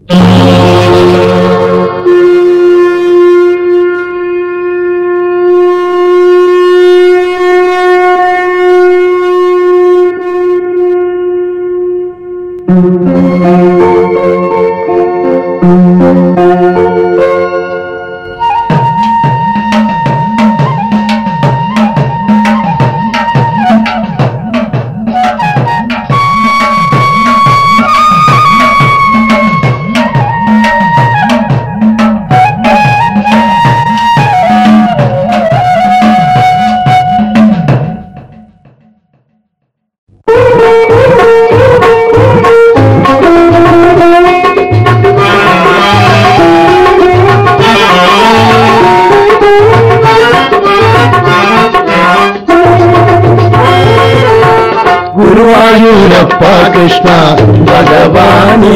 ഗുരുവായൂരപ്പ കൃഷ്ണ ഭഗവാനി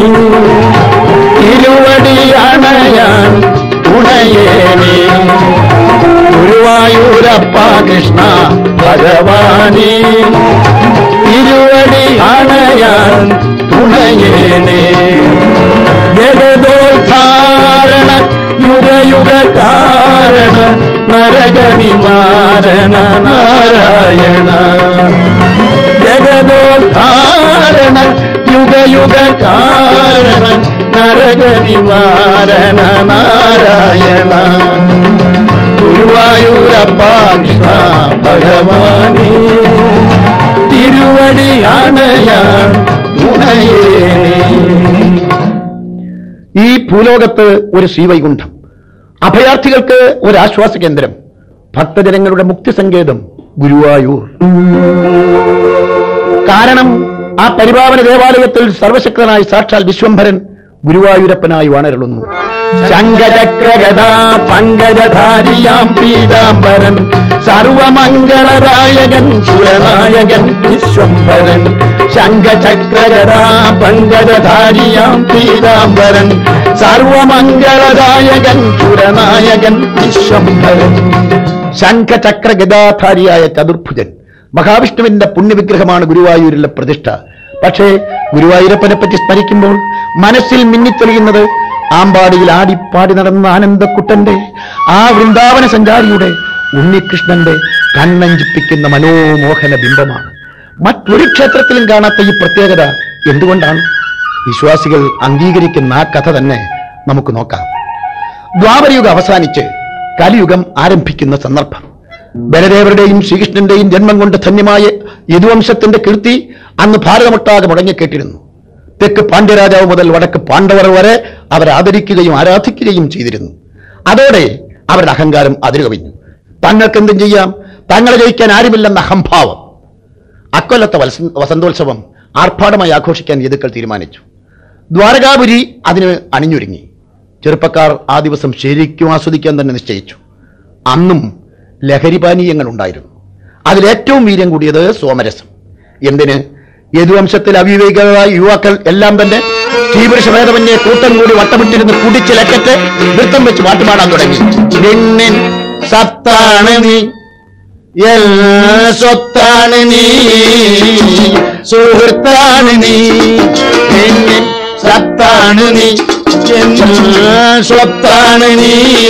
തിരുവടിയണയാൻ ഉണയേണി ഗുരുവായൂരപ്പ കൃഷ്ണ ഭഗവാനി തിരുവടി അണയാൻ തുണയേണേ ജഗദോദ്ധാരണ യുഗയുഗ കാരണ നരക നിവാരണ നാരായണ ജഗദോദ്ധാരണ യുഗയുഗ കാരണ നരക നിവാരണ നാരായണ ഗുരുവായൂരപ്പ കൃഷ്ണ ഭഗവാനേ തിരുവടിയാണയാൻ തുണയേണേ ഈ ഭൂലോകത്ത് ഒരു ശ്രീവൈകുണ്ഠം അഭയാർത്ഥികൾക്ക് ഒരു ആശ്വാസ കേന്ദ്രം ഭക്തജനങ്ങളുടെ മുക്തി സങ്കേതം ഗുരുവായൂർ കാരണം ആ പരിപാവന ദേവാലയത്തിൽ സർവശക്തനായ സാക്ഷാൽ വിശ്വംഭരൻ ഗുരുവായൂരപ്പനായി വാണരുളുന്നു ശങ്കചക്രഗതാ പങ്കജധാരിയാം പീതാംബരൻ സർവമംഗളരായകൻ സുരനായകൻ വിശ്വംഭരൻ ശങ്കചക്രഗതാ പങ്കജധാരിയാം പീതാംബരൻ സർവമംഗളരായകൻ സുരനായകൻ വിശ്വംഭരൻ ശംഖചക്ര ഗദാധാരിയായ ചതുർഭുജൻ മഹാവിഷ്ണുവിന്റെ പുണ്യവിഗ്രഹമാണ് ഗുരുവായൂരിലെ പ്രതിഷ്ഠ പക്ഷേ ഗുരുവായൂരപ്പനെ പറ്റി സ്മരിക്കുമ്പോൾ മനസ്സിൽ മിന്നിത്തെളിയുന്നത് ആമ്പാടിയിൽ ആടിപ്പാടി നടന്ന ആനന്ദക്കുട്ടന്റെ ആ വൃന്ദാവന സഞ്ചാരിയുടെ ഉണ്ണികൃഷ്ണന്റെ കണ്ണഞ്ചിപ്പിക്കുന്ന മനോമോഹന ബിംബമാണ് മറ്റൊരു ക്ഷേത്രത്തിലും കാണാത്ത ഈ പ്രത്യേകത എന്തുകൊണ്ടാണ് വിശ്വാസികൾ അംഗീകരിക്കുന്ന ആ കഥ തന്നെ നമുക്ക് നോക്കാം ദ്വാപരയുഗം അവസാനിച്ച് കലിയുഗം ആരംഭിക്കുന്ന സന്ദർഭം ബലദേവരുടെയും ശ്രീകൃഷ്ണന്റെയും ജന്മം കൊണ്ട് ധന്യമായ യദുവംശത്തിന്റെ കീർത്തി അന്ന് ഭാരതമൊട്ടാകെ മുടങ്ങിക്കേട്ടിരുന്നു തെക്ക് പാണ്ഡ്യരാജാവ് മുതൽ വടക്ക് പാണ്ഡവർ വരെ അവരെ ആദരിക്കുകയും ആരാധിക്കുകയും ചെയ്തിരുന്നു അതോടെ അവരുടെ അഹങ്കാരം അതിരുകവിഞ്ഞു തങ്ങൾക്ക് എന്തും ചെയ്യാം തങ്ങളെ ജയിക്കാൻ ആരുമില്ലെന്ന അഹംഭാവം അക്കൊല്ലത്തെ വത്സ- വസന്തോത്സവം ആർഭാടമായി ആഘോഷിക്കാൻ യദുക്കൾ തീരുമാനിച്ചു ദ്വാരകാപുരി അതിന് അണിഞ്ഞൊരുങ്ങി ചെറുപ്പക്കാർ ആ ദിവസം ശരിക്കും ആസ്വദിക്കാൻ തന്നെ നിശ്ചയിച്ചു അന്നും ലഹരിപാനീയങ്ങൾ ഉണ്ടായിരുന്നു അതിലേറ്റവും വീര്യം കൂടിയത് സോമരസം എന്തിന് യദുവംശത്തിൽ അവിവേകികളായ യുവാക്കൾ എല്ലാം തന്നെ ശ്രീപുരുഷഭേദമന്യെ കൂട്ടം കൂടി വട്ടമിട്ടിരുന്ന് കുടിച്ച് ലക്കറ്റ് നൃത്തം വെച്ച് പാട്ടുപാടാൻ തുടങ്ങി നിന്നിൻ സത്താണ് നീ എൽ സ്വത്താണ് നീ സുഹൃത്താണ് നീ നിന്നിൻ സത്താണ് നീ എൽ സ്വത്താണ് നീ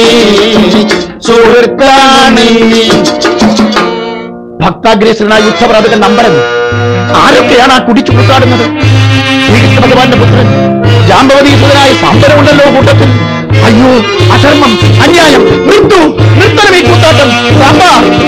സുഹൃത്താണ് നീ ഭക്താഗ്രേസനായ യുദ്ധപ്രാതകൻ നമ്പരൻ ആരൊക്കെയാണ് ആ കുടിച്ചു കൂട്ടാടുന്നത് ശ്രീകൃഷ്ണ ഭഗവാന്റെ പുത്രൻ ജാമ്പവതീസുതനായ സാമ്പരമുണ്ടല്ലോ കൂട്ടത്തിൽ അയ്യോ അധർമ്മം അന്യായം മൃത്യു നിർത്തണം ഈ കൂട്ടാട്ടം സാമ്പ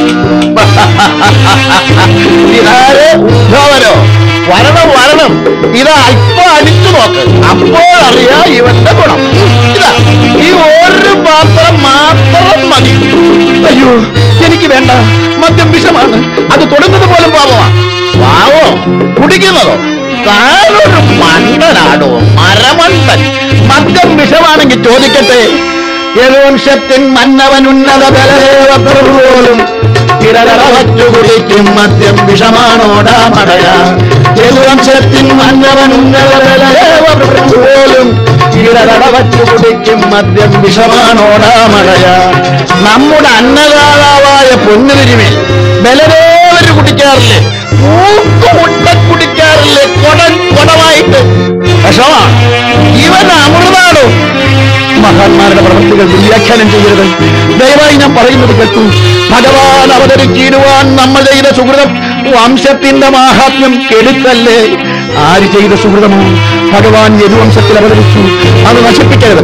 ഇതാര് ഉദ്ധവനോ വരണം വരണം ഇതാ അല്പം അടിച്ചു നോക്ക് അപ്പോഴറിയാ ഇവന്റെ ഗുണം ഇതാ ഈ ഒരു പാത്രം മാത്രം മതി അയ്യോ എനിക്ക് വേണ്ട മദ്യം വിഷമാണ് അത് തൊടുന്നത് പോലും പാവമാണ് പാവോ കുടിക്കുന്നതോ താനൊരു മണ്ടനാടോ മരമണ്ടൻ മദ്യം വിഷമാണെങ്കിൽ ചോദിക്കട്ടെ യദുവംശത്തിൻ മന്നവൻ ഉന്നത ബലദേവ പോലും ഇടതടവച്ചു കുടിക്കും മദ്യം വിഷമാണോടാ മടയ യദുവംശത്തിൻ മന്നവൻ ഉന്നത ബലദേവ പോലും ഇടതടവച്ചു കുടിക്കും മദ്യം വിഷമാണോടാ മടയ നമ്മുടെ അന്നദാതാവായ പൊന്നുതിരിമേൽ ബലദേവര് കുടിക്കാറില്ലേ മൂക്ക് മുട്ട കുടിക്കാറില്ലേ കൊടൻ കൊടമായിട്ട് വിഷമാണ് ഇവൻ അമൃതാണ് മഹാന്മാരുടെ പ്രവൃത്തികൾ ദുര്യാഖ്യാനം ചെയ്യരുത് ദയവായി ഞാൻ പറയുന്നത് കേൾക്കൂ ഭഗവാൻ അവതരിച്ചിടുവാൻ നമ്മൾ ചെയ്ത സുഹൃതം വംശത്തിന്റെ മാഹാത്മ്യം കെടുക്കല്ലേ ആര് ചെയ്ത സുഹൃതമോ ഭഗവാൻ യദുവംശത്തിൽ അവതരിച്ചു അത് നശിപ്പിക്കരുത്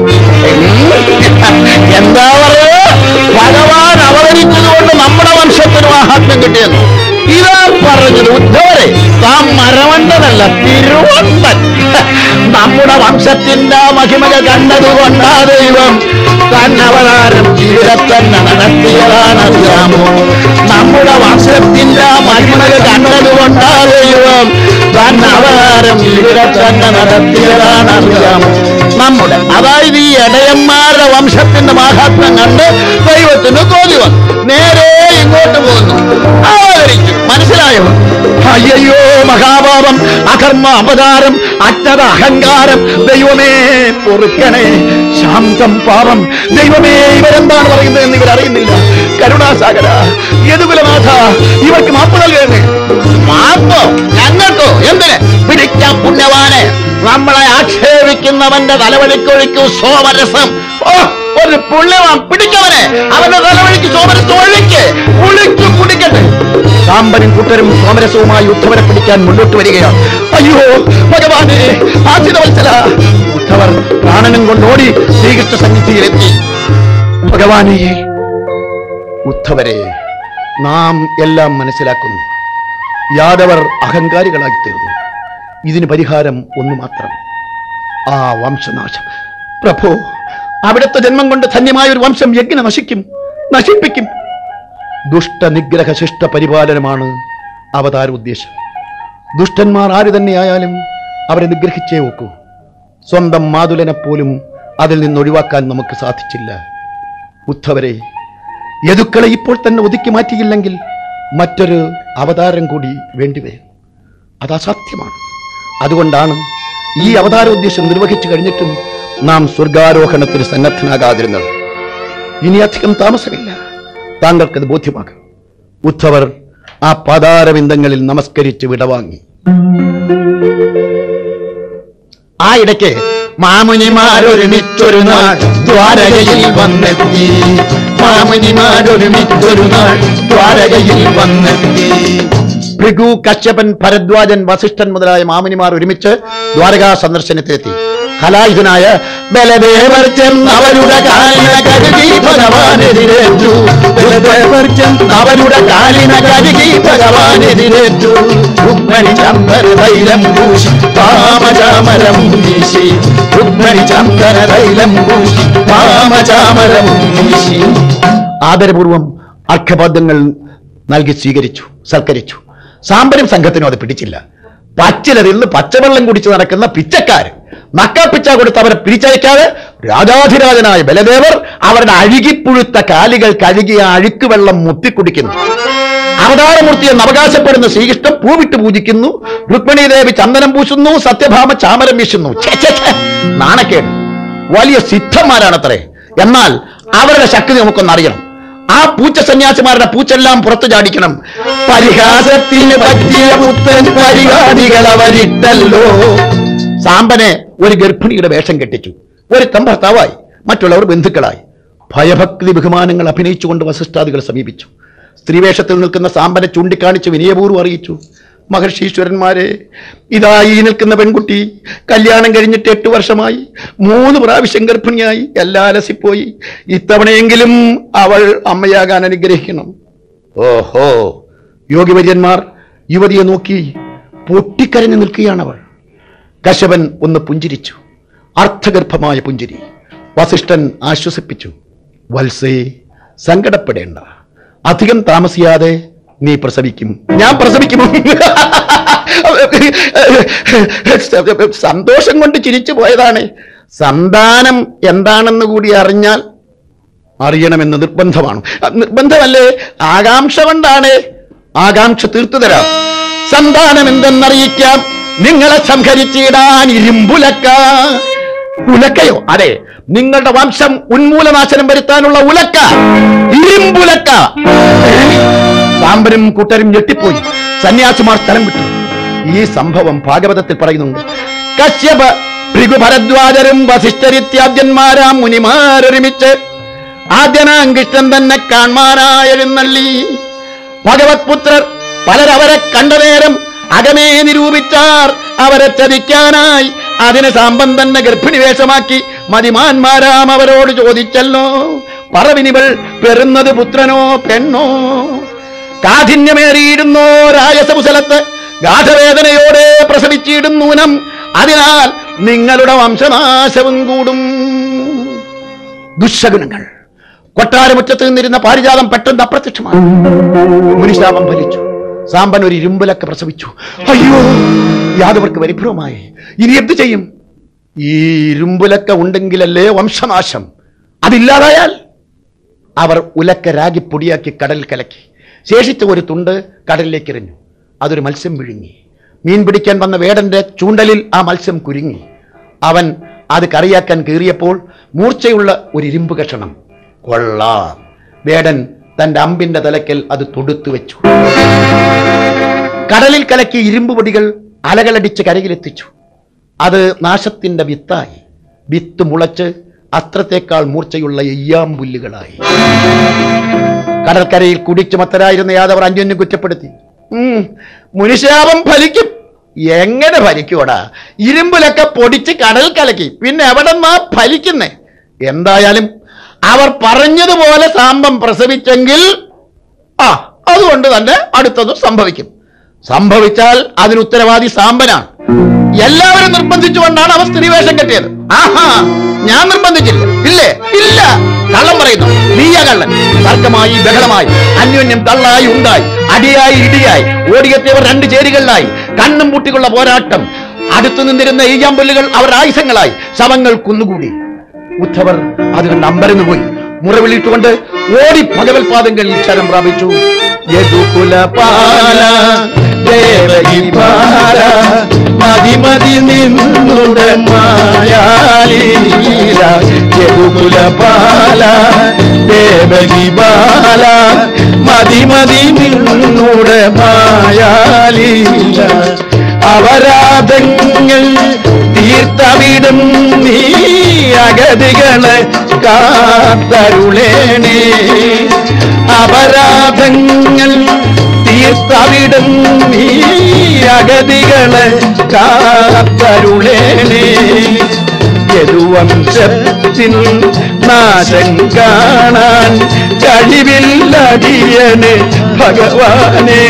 എന്താ പറയുക ഭഗവാൻ അവതരിച്ചതുകൊണ്ട് നമ്മുടെ വംശത്തിന് മാഹാത്മ്യം കിട്ടിയെന്ന് ഇതാ പറഞ്ഞത് ഉദ്ധവരെ താൻ മരവണ്ടതല്ല തിരുവന്തൻ നമ്മുടെ വംശത്തിന്റെ മഹിമകൾ കണ്ടതുകൊണ്ടാ ദൈവം തന്നവതാരം ഇവിടെ തന്നെ നടത്തിയതാണറിയാമോ നമ്മുടെ വംശത്തിന്റെ മഹിമകൾ കണ്ടതുകൊണ്ടാ ദൈവം തന്നവതാരം ഇവിടെ തന്നെ നടത്തിയതാണറിയാമോ നമ്മുടെ അതായത് ഈ ഇടയന്മാരുടെ വംശത്തിന്റെ മാഹാത്മ്യം കണ്ട് ദൈവത്തിന് തോന്നി വന്നു നേരെ ഇങ്ങോട്ട് പോകുന്നു ആദരിച്ചു മനസ്സിലായോ അയ്യോ മഹാപാപം അകർമ്മ അപകാരം അജ്ഞത അഹങ്കാരം ദൈവമേ പൊറുക്കണേ ശാന്തം പാപം ദൈവമേ ഇവരെന്താണ് പറയുന്നത് എന്ന് ഇവരറിയുന്നില്ല കരുണാസാഗര യദുകുലനാഥ ഇവർക്ക് മാപ്പ് നൽകണേ മാപ്പോ ഞങ്ങൾക്കോ എന്തിന് പിടിക്കാം പുണ്യവാനെ നമ്മളെ ആക്ഷേപിക്കുന്നവന്റെ തലവലിക്കൊഴിക്കൂ സോമരസം ഓ ഒരു പുണ്യവാൻ പിടിക്കവനെ അവന്റെ തലവലിക്ക് സോമരസം ഒഴിക്ക് ഒളിച്ചു കുടിക്കട്ടെ സാമ്പനും കൂട്ടരും സോമരസവുമായി ഉദ്ധവരെ പിടിക്കാൻ മുന്നോട്ട് വരികയാണ് അയ്യോ ഭഗവാനെ ആചിതവത്സല ഉദ്ധവർ പ്രാണനും കൊണ്ടോടി ശ്രീകൃഷ്ണ സന്നിധിയിലെത്തി ഭഗവാനെ ഉദ്ധവരെ നാം എല്ലാം മനസ്സിലാക്കുന്നു യാദവർ അഹങ്കാരികളായി തീർന്നു ഇതിന് പരിഹാരം ഒന്നു മാത്രം ആ വംശനാശം പ്രഭു അവിടുത്തെ ജന്മം കൊണ്ട് ധന്യമായ ഒരു വംശം എങ്ങനെ നശിക്കും നശിപ്പിക്കും ദുഷ്ട നിഗ്രഹ ശിഷ്ട പരിപാലനമാണ് അവതാര ഉദ്ദേശം ദുഷ്ടന്മാർ ആര് തന്നെയായാലും അവരെ നിഗ്രഹിച്ചേ ഒക്കൂ സ്വന്തം മാതുലനെ പോലും അതിൽ നിന്ന് ഒഴിവാക്കാൻ നമുക്ക് സാധിച്ചില്ല ഉദ്ധവരെ യദുക്കളെ ഇപ്പോൾ തന്നെ ഒതുക്കി മാറ്റിയില്ലെങ്കിൽ മറ്റൊരു അവതാരം കൂടി വേണ്ടിവരും അത് അസാധ്യമാണ് അതുകൊണ്ടാണ് ഈ അവതാരോദ്ദേശം നിർവഹിച്ചു കഴിഞ്ഞിട്ടും നാം സ്വർഗാരോഹണത്തിന് സന്നദ്ധനാകാതിരുന്നത് ഇനി അധികം താമസമില്ല താങ്കൾക്കത് ബോധ്യമാകും ഉദ്ധവർ ആ പതാരവിന്ദങ്ങളിൽ നമസ്കരിച്ച് വിടവാങ്ങി ആ ഇടയ്ക്ക് മാമുനിമാരൊരുമിച്ചൊരു നാൾ ദ്വാരകയിൽ വന്നെത്തി മാമുനിമാരൊരുമിച്ചൊരു നാൾ ദ്വാരകയിൽ വന്നെത്തി ഭൃഗു കശ്യപൻ ഭരദ്വാജൻ വസിഷ്ഠൻ മുതലായ മാമുനിമാർ ഒരുമിച്ച് ദ്വാരകാ സന്ദർശനത്തിലെത്തി കലായുധനായ ബലദേവർ ചെന്ന് അവരുടെ കാലിന കരുകി ഭഗവാനെതിരേറ്റു ബലദേവർ ചെന്ന് അവരുടെ കാലിന കരുകി ഭഗവാനെതിരേറ്റു രുക്മണി ചന്ദന തൈലം പൂശി പാമചാമരം വീശി രുക്മണി ചന്ദന തൈലം പൂശി പാമചാമരം വീശി ആദരപൂർവം അർഘപദങ്ങൾ നൽകി സ്വീകരിച്ചു സൽക്കരിച്ചു സാമ്പരം സംഘത്തിനും അത് പിടിച്ചില്ല പച്ചിലതിൽ പച്ചവെള്ളം കുടിച്ച് നടക്കുന്ന പിച്ചക്കാര് നക്കാപ്പിച്ച കൊടുത്ത് അവരെ പിരിച്ചയക്കാതെ രാജാധിരാജനായ ബലദേവർ അവരുടെ അഴുകിപ്പുഴുത്ത കാലുകൾ കഴുകിയ അഴുക്ക് വെള്ളം മുത്തിക്കുടിക്കുന്നു അവതാരമൂർത്തി എന്ന് അവകാശപ്പെടുന്ന ശ്രീകൃഷ്ണൻ പൂവിട്ട് പൂജിക്കുന്നു രുക്മിണി ദേവി ചന്ദനം പൂശുന്നു സത്യഭാമ ചാമരം വീശുന്നു ഛെ, ഛെ, ഛെ. നാണക്കേട് വലിയ സിദ്ധന്മാരാണത്രേ എന്നാൽ അവരുടെ ശക്തി നമുക്കൊന്നറിയണം ആ പൂച്ച സന്യാസിമാരുടെ പൂച്ചെല്ലാം പുറത്തു ചാടിക്കണം പരിഹാസത്തിന് പറ്റിയ പുത്തൻ പരിഹാദികൾ അവരിട്ടല്ലോ സാമ്പനെ ഒരു ഗർഭിണിയുടെ വേഷം കെട്ടിച്ചു ഒരുത്തം ഭർത്താവായി മറ്റുള്ളവർ ബന്ധുക്കളായി ഭയഭക്തി ബഹുമാനങ്ങൾ അഭിനയിച്ചുകൊണ്ട് വസിഷ്ഠാദികൾ സമീപിച്ചു സ്ത്രീവേഷത്തിൽ നിൽക്കുന്ന സാമ്പനെ ചൂണ്ടിക്കാണിച്ച് വിനയപൂർവ്വം അറിയിച്ചു മഹർഷീശ്വരന്മാരെ ഇതാ ഈ നിൽക്കുന്ന പെൺകുട്ടി കല്യാണം കഴിഞ്ഞിട്ട് എട്ട് വർഷമായി മൂന്ന് പ്രാവശ്യം ഗർഭിണിയായി എല്ലാം അലസിപ്പോയി ഇത്തവണയെങ്കിലും അവൾ അമ്മയാകാൻ അനുഗ്രഹിക്കണം ഓഹോ യോഗിവര്യന്മാർ യുവതിയെ നോക്കി പൊട്ടിക്കരഞ്ഞു നിൽക്കുകയാണവൾ കശവൻ ഒന്ന് പുഞ്ചിരിച്ചു അർത്ഥഗർഭമായ പുഞ്ചിരി വസിഷ്ഠൻ ആശ്വസിപ്പിച്ചു വത്സേ സങ്കടപ്പെടേണ്ട അധികം താമസിയാതെ നീ പ്രസവിക്കും ഞാൻ പ്രസവിക്കുമോ സന്തോഷം കൊണ്ട് ചിരിച്ചു പോയതാണ് സന്താനം എന്താണെന്ന് കൂടി അറിഞ്ഞാൽ അറിയണമെന്ന് നിർബന്ധമാണ് അഹ് നിർബന്ധമല്ലേ ആകാംക്ഷ കൊണ്ടാണ് ആകാംക്ഷ തീർത്തു തരാം സന്താനം എന്തെന്നറിയിക്കാം നിങ്ങളെ സംഹരിച്ചിടാൻ ഇരുമ്പുലക്ക ഉലക്കയോ അതെ നിങ്ങളുടെ വംശം ഉന്മൂലനാശനം വരുത്താനുള്ള ഉലക്ക ഇരുമ്പുലക്ക സാമ്പരും കൂട്ടരും ഞെട്ടിപ്പോയി സന്യാസിമാർ സ്ഥലം വിട്ടു ഈ സംഭവം ഭാഗവതത്തിൽ പറയുന്നുണ്ട് കശ്യപ ഭൃഗുഭരദ്വാജരും വസിഷ്ഠരിത്യാദ്യന്മാരാം മുനിമാരൊരുമിച്ച് ആദ്യനാം കൃഷ്ണൻ തന്നെ കാൺമാനായെഴുന്നള്ളി ഭഗവത് പുത്രർ പലരവരെ കണ്ട നേരം അകമേ നിരൂപിച്ചാർ അവരെ ചതിക്കാനായി അതിന് സാമ്പം തന്നെ ഗർഭിണി വേഷമാക്കി മതിമാന്മാരാം അവരോട് ചോദിച്ചല്ലോ പറവിനിവൾ പെറുന്നത് പുത്രനോ പെണ്ണോ കാഠിന്യമേറിയിടുന്നോ രായസമുസലത്ത് ഗാഠവേദനയോടെ പ്രസവിച്ചിടുന്നൂനം അതിനാൽ നിങ്ങളുടെ വംശനാശവും കൂടും ദുശകുനങ്ങൾ കൊട്ടാരമുറ്റത്ത് നിന്നിരുന്ന പാരിജാതം പെട്ടെന്ന് അപ്രത്യക്ഷമായി മുനിശാപം ഫലിച്ചു സാമ്പൻ ഒരു ഇരുമ്പലൊക്കെ പ്രസവിച്ചു അയ്യോ യാദവർക്ക് പരിഭ്രമമായി ഇനി എന്ത് ചെയ്യും ഈ ഇരുമ്പുലക്ക ഉണ്ടെങ്കിലല്ലേ വംശനാശം അതില്ലാതായാൽ അവർ ഉലക്ക രാഗി പൊടിയാക്കി കടലിൽ കലക്കി ശേഷിച്ച ഒരു തുണ്ട് കടലിലേക്ക് എറിഞ്ഞു അതൊരു മത്സ്യം വിഴുങ്ങി മീൻ പിടിക്കാൻ വന്ന വേടന്റെ ചൂണ്ടലിൽ ആ മത്സ്യം കുരുങ്ങി അവൻ അത് കറിയാക്കാൻ കീറിയപ്പോൾ മൂർച്ചയുള്ള ഒരു ഇരുമ്പ് കഷണം കൊള്ളാം വേടൻ തന്റെ അമ്പിന്റെ തലക്കൽ അത് തൊടുത്തു വെച്ചു കടലിൽ കലക്കിയ ഇരുമ്പ് പൊടികൾ അലകളടിച്ച് കരയിലെത്തിച്ചു അത് നാശത്തിന്റെ വിത്തായി വിത്ത് മുളച്ച് അസ്ത്രത്തെക്കാൾ മൂർച്ചയുള്ള എയ്യാമ്പുല്ലുകളായി കടൽക്കരയിൽ കുടിച്ചു മത്തരായിരുന്ന യാദവർ അന്യോന്യം കുറ്റപ്പെടുത്തി ഉം, മുനിശാപം ഫലിക്കും എങ്ങനെ ഫലിക്കൂടാ ഇരുമ്പിലൊക്കെ പൊടിച്ച് കടൽ കലക്കി പിന്നെ എവിടെന്നാ ഫലിക്കുന്നേ എന്തായാലും അവർ പറഞ്ഞതുപോലെ സാമ്പം പ്രസവിച്ചെങ്കിൽ ആ അതുകൊണ്ട് തന്നെ അടുത്തതും സംഭവിക്കും സംഭവിച്ചാൽ അതിന് ഉത്തരവാദി സാമ്പനാണ് എല്ലാവരും നിർബന്ധിച്ചുകൊണ്ടാണ് അവർ സ്ത്രീവേഷം കെട്ടിയത് ആഹാ ഞാൻ നിർബന്ധിച്ചില്ല ഇല്ലേ ഇല്ല കള്ളം പറയുന്നു നീയ കള്ളൻ തർക്കമായി ബഹളമായി അന്യോന്യം തള്ളായി ഉണ്ടായി അടിയായി ഇടിയായി ഓടിയെത്തിയവർ രണ്ട് ചേരികളിലായി കണ്ണും പൂട്ടിക്കുള്ള പോരാട്ടം അടുത്തു നിന്നിരുന്ന ഈയാമ്പല്ലുകൾ അവർ ആയുധങ്ങളായി ശവങ്ങൾ കുന്നുകൂടി ഉദ്ധവർ അത് കണ്ട് അമ്പരന്ന് പോയി മുറവിളിട്ടുകൊണ്ട് ഓടി ഭഗവത് പാദങ്ങളിൽ ശരം പ്രാപിച്ചു യദുകുലപാല ദേവകി ബാല മതി മതി നിന്നുടെ മായാലീല യദുകുലപാല ദേവകി ബാല മതി മതി നിന്നുടെ മായാലീല അപരാധങ്ങൾ തീർത്തവിടും നീ അഗതികളെ കാത്തരുളേണേ അപരാധങ്ങൾ തീർത്തവിടും നീ അഗതികളെ കാത്തരുളേണേ യദുവംശത്തിൽ നാശം കാണാൻ കഴിവില്ലടിയന് ഭഗവാനെ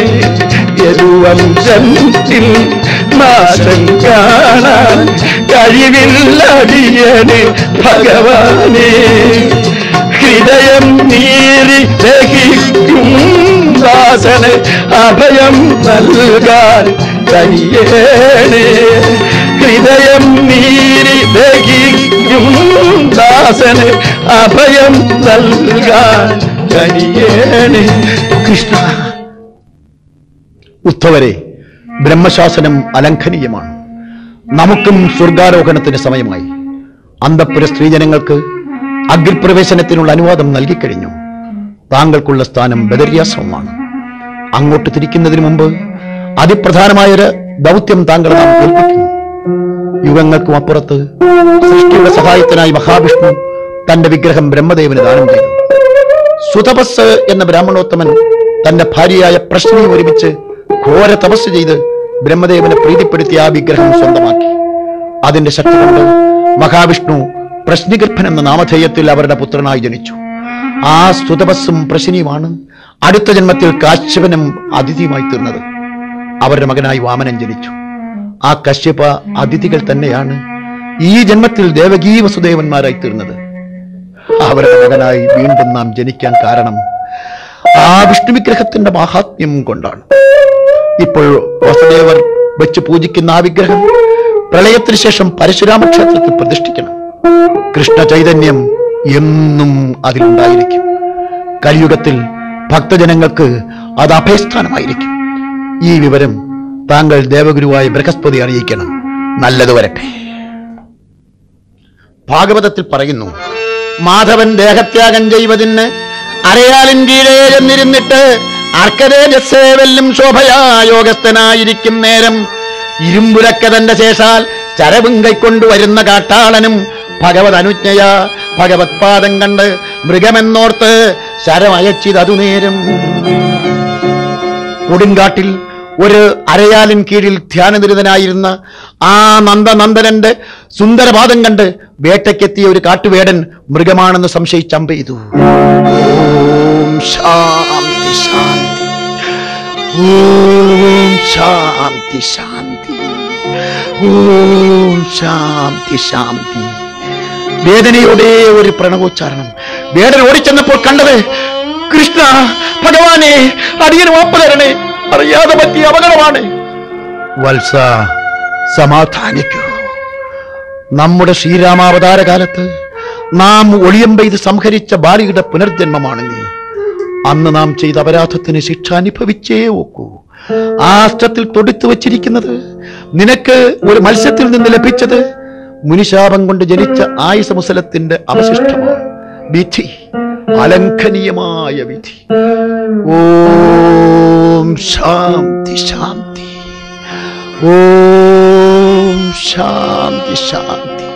യദുവംശത്തിൽ നാശം കാണാൻ കഴിവില്ലടിയന് ഭഗവാനെ ഹൃദയം നീരി ദഹിക്കും ദാസന് അഭയം നൽകാൻ കഴിയേണേ ഹൃദയം നീരി ദഹിക്കും ദാസന് അഭയം നൽകാൻ കഴിയേണേ കൃഷ്ണ ഉദ്ധവരെ ബ്രഹ്മശാസനം അലംഘനീയമാണ് നമുക്കും സ്വർഗാരോഹണത്തിന് സമയമായി അന്തപ്പുര സ്ത്രീജനങ്ങൾക്ക് അഗ്നിപ്രവേശനത്തിനുള്ള അനുവാദം നൽകിക്കഴിഞ്ഞു താങ്കൾക്കുള്ള സ്ഥാനം ബദര്യാശ്രമമാണ് അങ്ങോട്ട് തിരിക്കുന്നതിന് മുമ്പ് അതിപ്രധാനമായൊരു ദൗത്യം താങ്കൾ നാം ഏൽപ്പിക്കുന്നു യുഗങ്ങൾക്കും അപ്പുറത്ത് സൃഷ്ടിയുടെ സഹായത്തിനായി മഹാവിഷ്ണു തന്റെ വിഗ്രഹം ബ്രഹ്മദേവന് ദാനം ചെയ്തു സുതപസ് എന്ന ബ്രാഹ്മണോത്തമൻ തന്റെ ഭാര്യയായ പ്രശ്നയെ ഒരുമിച്ച് ഘോര തപസ് ചെയ്ത് ബ്രഹ്മദേവനെ പ്രീതിപ്പെടുത്തിയ ആ വിഗ്രഹം സ്വന്തമാക്കി അതിന്റെ ശക്തി കൊണ്ട് മഹാവിഷ്ണു പ്രശ്നിഗർഭൻ എന്ന നാമധേയത്തിൽ അവരുടെ പുത്രനായി ജനിച്ചു ആ സുതപസ്സും പ്രശ്നിയുമാണ് അടുത്ത ജന്മത്തിൽ കാശ്യപനും അതിഥിയുമായി തീർന്നത് അവരുടെ മകനായി വാമനൻ ജനിച്ചു ആ കശ്യപ അതിഥികൾ തന്നെയാണ് ഈ ജന്മത്തിൽ ദേവകീ വസുദേവന്മാരായി തീർന്നത് അവരുടെ മകനായി വീണ്ടും നാം ജനിക്കാൻ കാരണം ആ വിഷ്ണു വിഗ്രഹത്തിന്റെ മാഹാത്മ്യം കൊണ്ടാണ് ഇപ്പോൾ വസുദേവർ വെച്ച് പൂജിക്കുന്ന ആ വിഗ്രഹം പ്രളയത്തിന് ശേഷം പരശുരാമ ക്ഷേത്രത്തിൽ പ്രതിഷ്ഠിക്കണം കൃഷ്ണ ചൈതന്യം എന്നും അതിലുണ്ടായിരിക്കും കലിയുഗത്തിൽ ഭക്തജനങ്ങൾക്ക് അത് അഭയസ്ഥാനമായിരിക്കും ഈ വിവരം താങ്കൾ ദേവഗുരുവായ ബൃഹസ്പതി അറിയിക്കണം നല്ലത് വരട്ടെ ഭാഗവതത്തിൽ പറയുന്നു മാധവൻ ദേഹത്യാഗം ചെയ്വതിന് അരയാലിൻ കീഴേ ചെന്നിരുന്നിട്ട് അർക്കതേജസ്സേ വെല്ലും ശോഭയാ യോഗസ്ഥനായിരിക്കും നേരം ഇരുമ്പുരക്കതന്റെ ശേഷാൽ ചരവും കൈക്കൊണ്ടുവരുന്ന കാട്ടാളനും ഭഗവത് അനുജ്ഞയ ഭഗവത് പാദം കണ്ട് മൃഗമെന്നോർത്ത് ശരമയച്ചിതതു നേരം കൊടുങ്കാട്ടിൽ ഒരു അരയാലിൻ കീഴിൽ ധ്യാനനിരതനായിരുന്ന ആ നന്ദനന്ദനന്റെ സുന്ദരപാദം കണ്ട് വേട്ടയ്ക്കെത്തിയ ഒരു കാട്ടുവേടൻ മൃഗമാണെന്ന് സംശയിച്ച് അമ്പെയ്തു ഓം ശാന്തി ശാന്തി ഓം ശാന്തി ശാന്തി ഓം ശാന്തി ശാന്തി വേദനയോടെ ഒരു പ്രണവോച്ചാരണം വേദന ഓടിച്ചെന്നപ്പോൾ കണ്ടത് കൃഷ്ണ ഭഗവാനെ അടിയന് വാപ്പ് തരണേ അറിയാതെ പറ്റിയ അപകടമാണ് വത്സ സമാധാനിക്കൂ നമ്മുടെ ശ്രീരാമാവതാര കാലത്ത് നാം ഒളിയം പെയ്ത് സംഹരിച്ച ബാലിയുടെ പുനർജന്മമാണ് നീ അന്ന് നാം ചെയ്ത അപരാധത്തിന് ശിക്ഷ അനുഭവിച്ചേ ഒക്കൂ ആ അഷ്ടത്തിൽ തൊടുത്തു വച്ചിരിക്കുന്നത് നിനക്ക് ഒരു മത്സ്യത്തിൽ നിന്ന് ലഭിച്ചത് മുനിശാപം കൊണ്ട് ജനിച്ച ആയുസമുസലത്തിന്റെ അവശിഷ്ടമാണ് വിധി അലംഘനീയമായ വിധി ഓം ശാന്തി ശാന്തി ഓം ശാന്തി ശാന്തി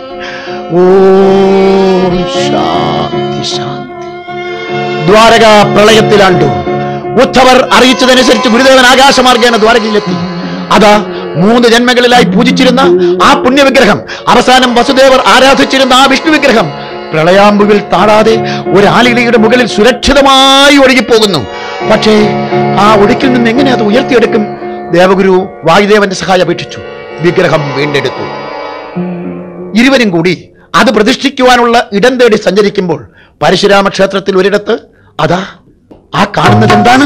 ഓം ശാന്തി ശാന്തി ദ്വാരക പ്രളയത്തിലാണ്ടു ഉദ്ധവർ അറിയിച്ചതനുസരിച്ച് ഗുരുദേവൻ ആകാശമാർഗേണ ദ്വാരകയിലെത്തി അതാ മൂന്ന് ജന്മങ്ങളിലായി പൂജിച്ചിരുന്ന ആ പുണ്യവിഗ്രഹം അവസാനം വസുദേവർ ആരാധിച്ചിരുന്ന ആ വിഷ്ണു വിഗ്രഹം പ്രളയാമ്പുവിൽ താഴാതെ ഒരു ആലിലയുടെ മുകളിൽ സുരക്ഷിതമായി ഒഴുകിപ്പോകുന്നു പക്ഷേ ആ ഒഴുക്കിൽ നിന്ന് എങ്ങനെ അത് ഉയർത്തിയെടുക്കും ദേവഗുരു വായുദേവന്റെ സഹായം അപേക്ഷിച്ചു വിഗ്രഹം വീണ്ടെടുത്തു ഇരുവരും കൂടി അത് പ്രതിഷ്ഠിക്കുവാനുള്ള ഇടം തേടി സഞ്ചരിക്കുമ്പോൾ പരശുരാമ ക്ഷേത്രത്തിൽ ഒരിടത്ത് അതാ ആ കാണുന്നത് എന്താണ്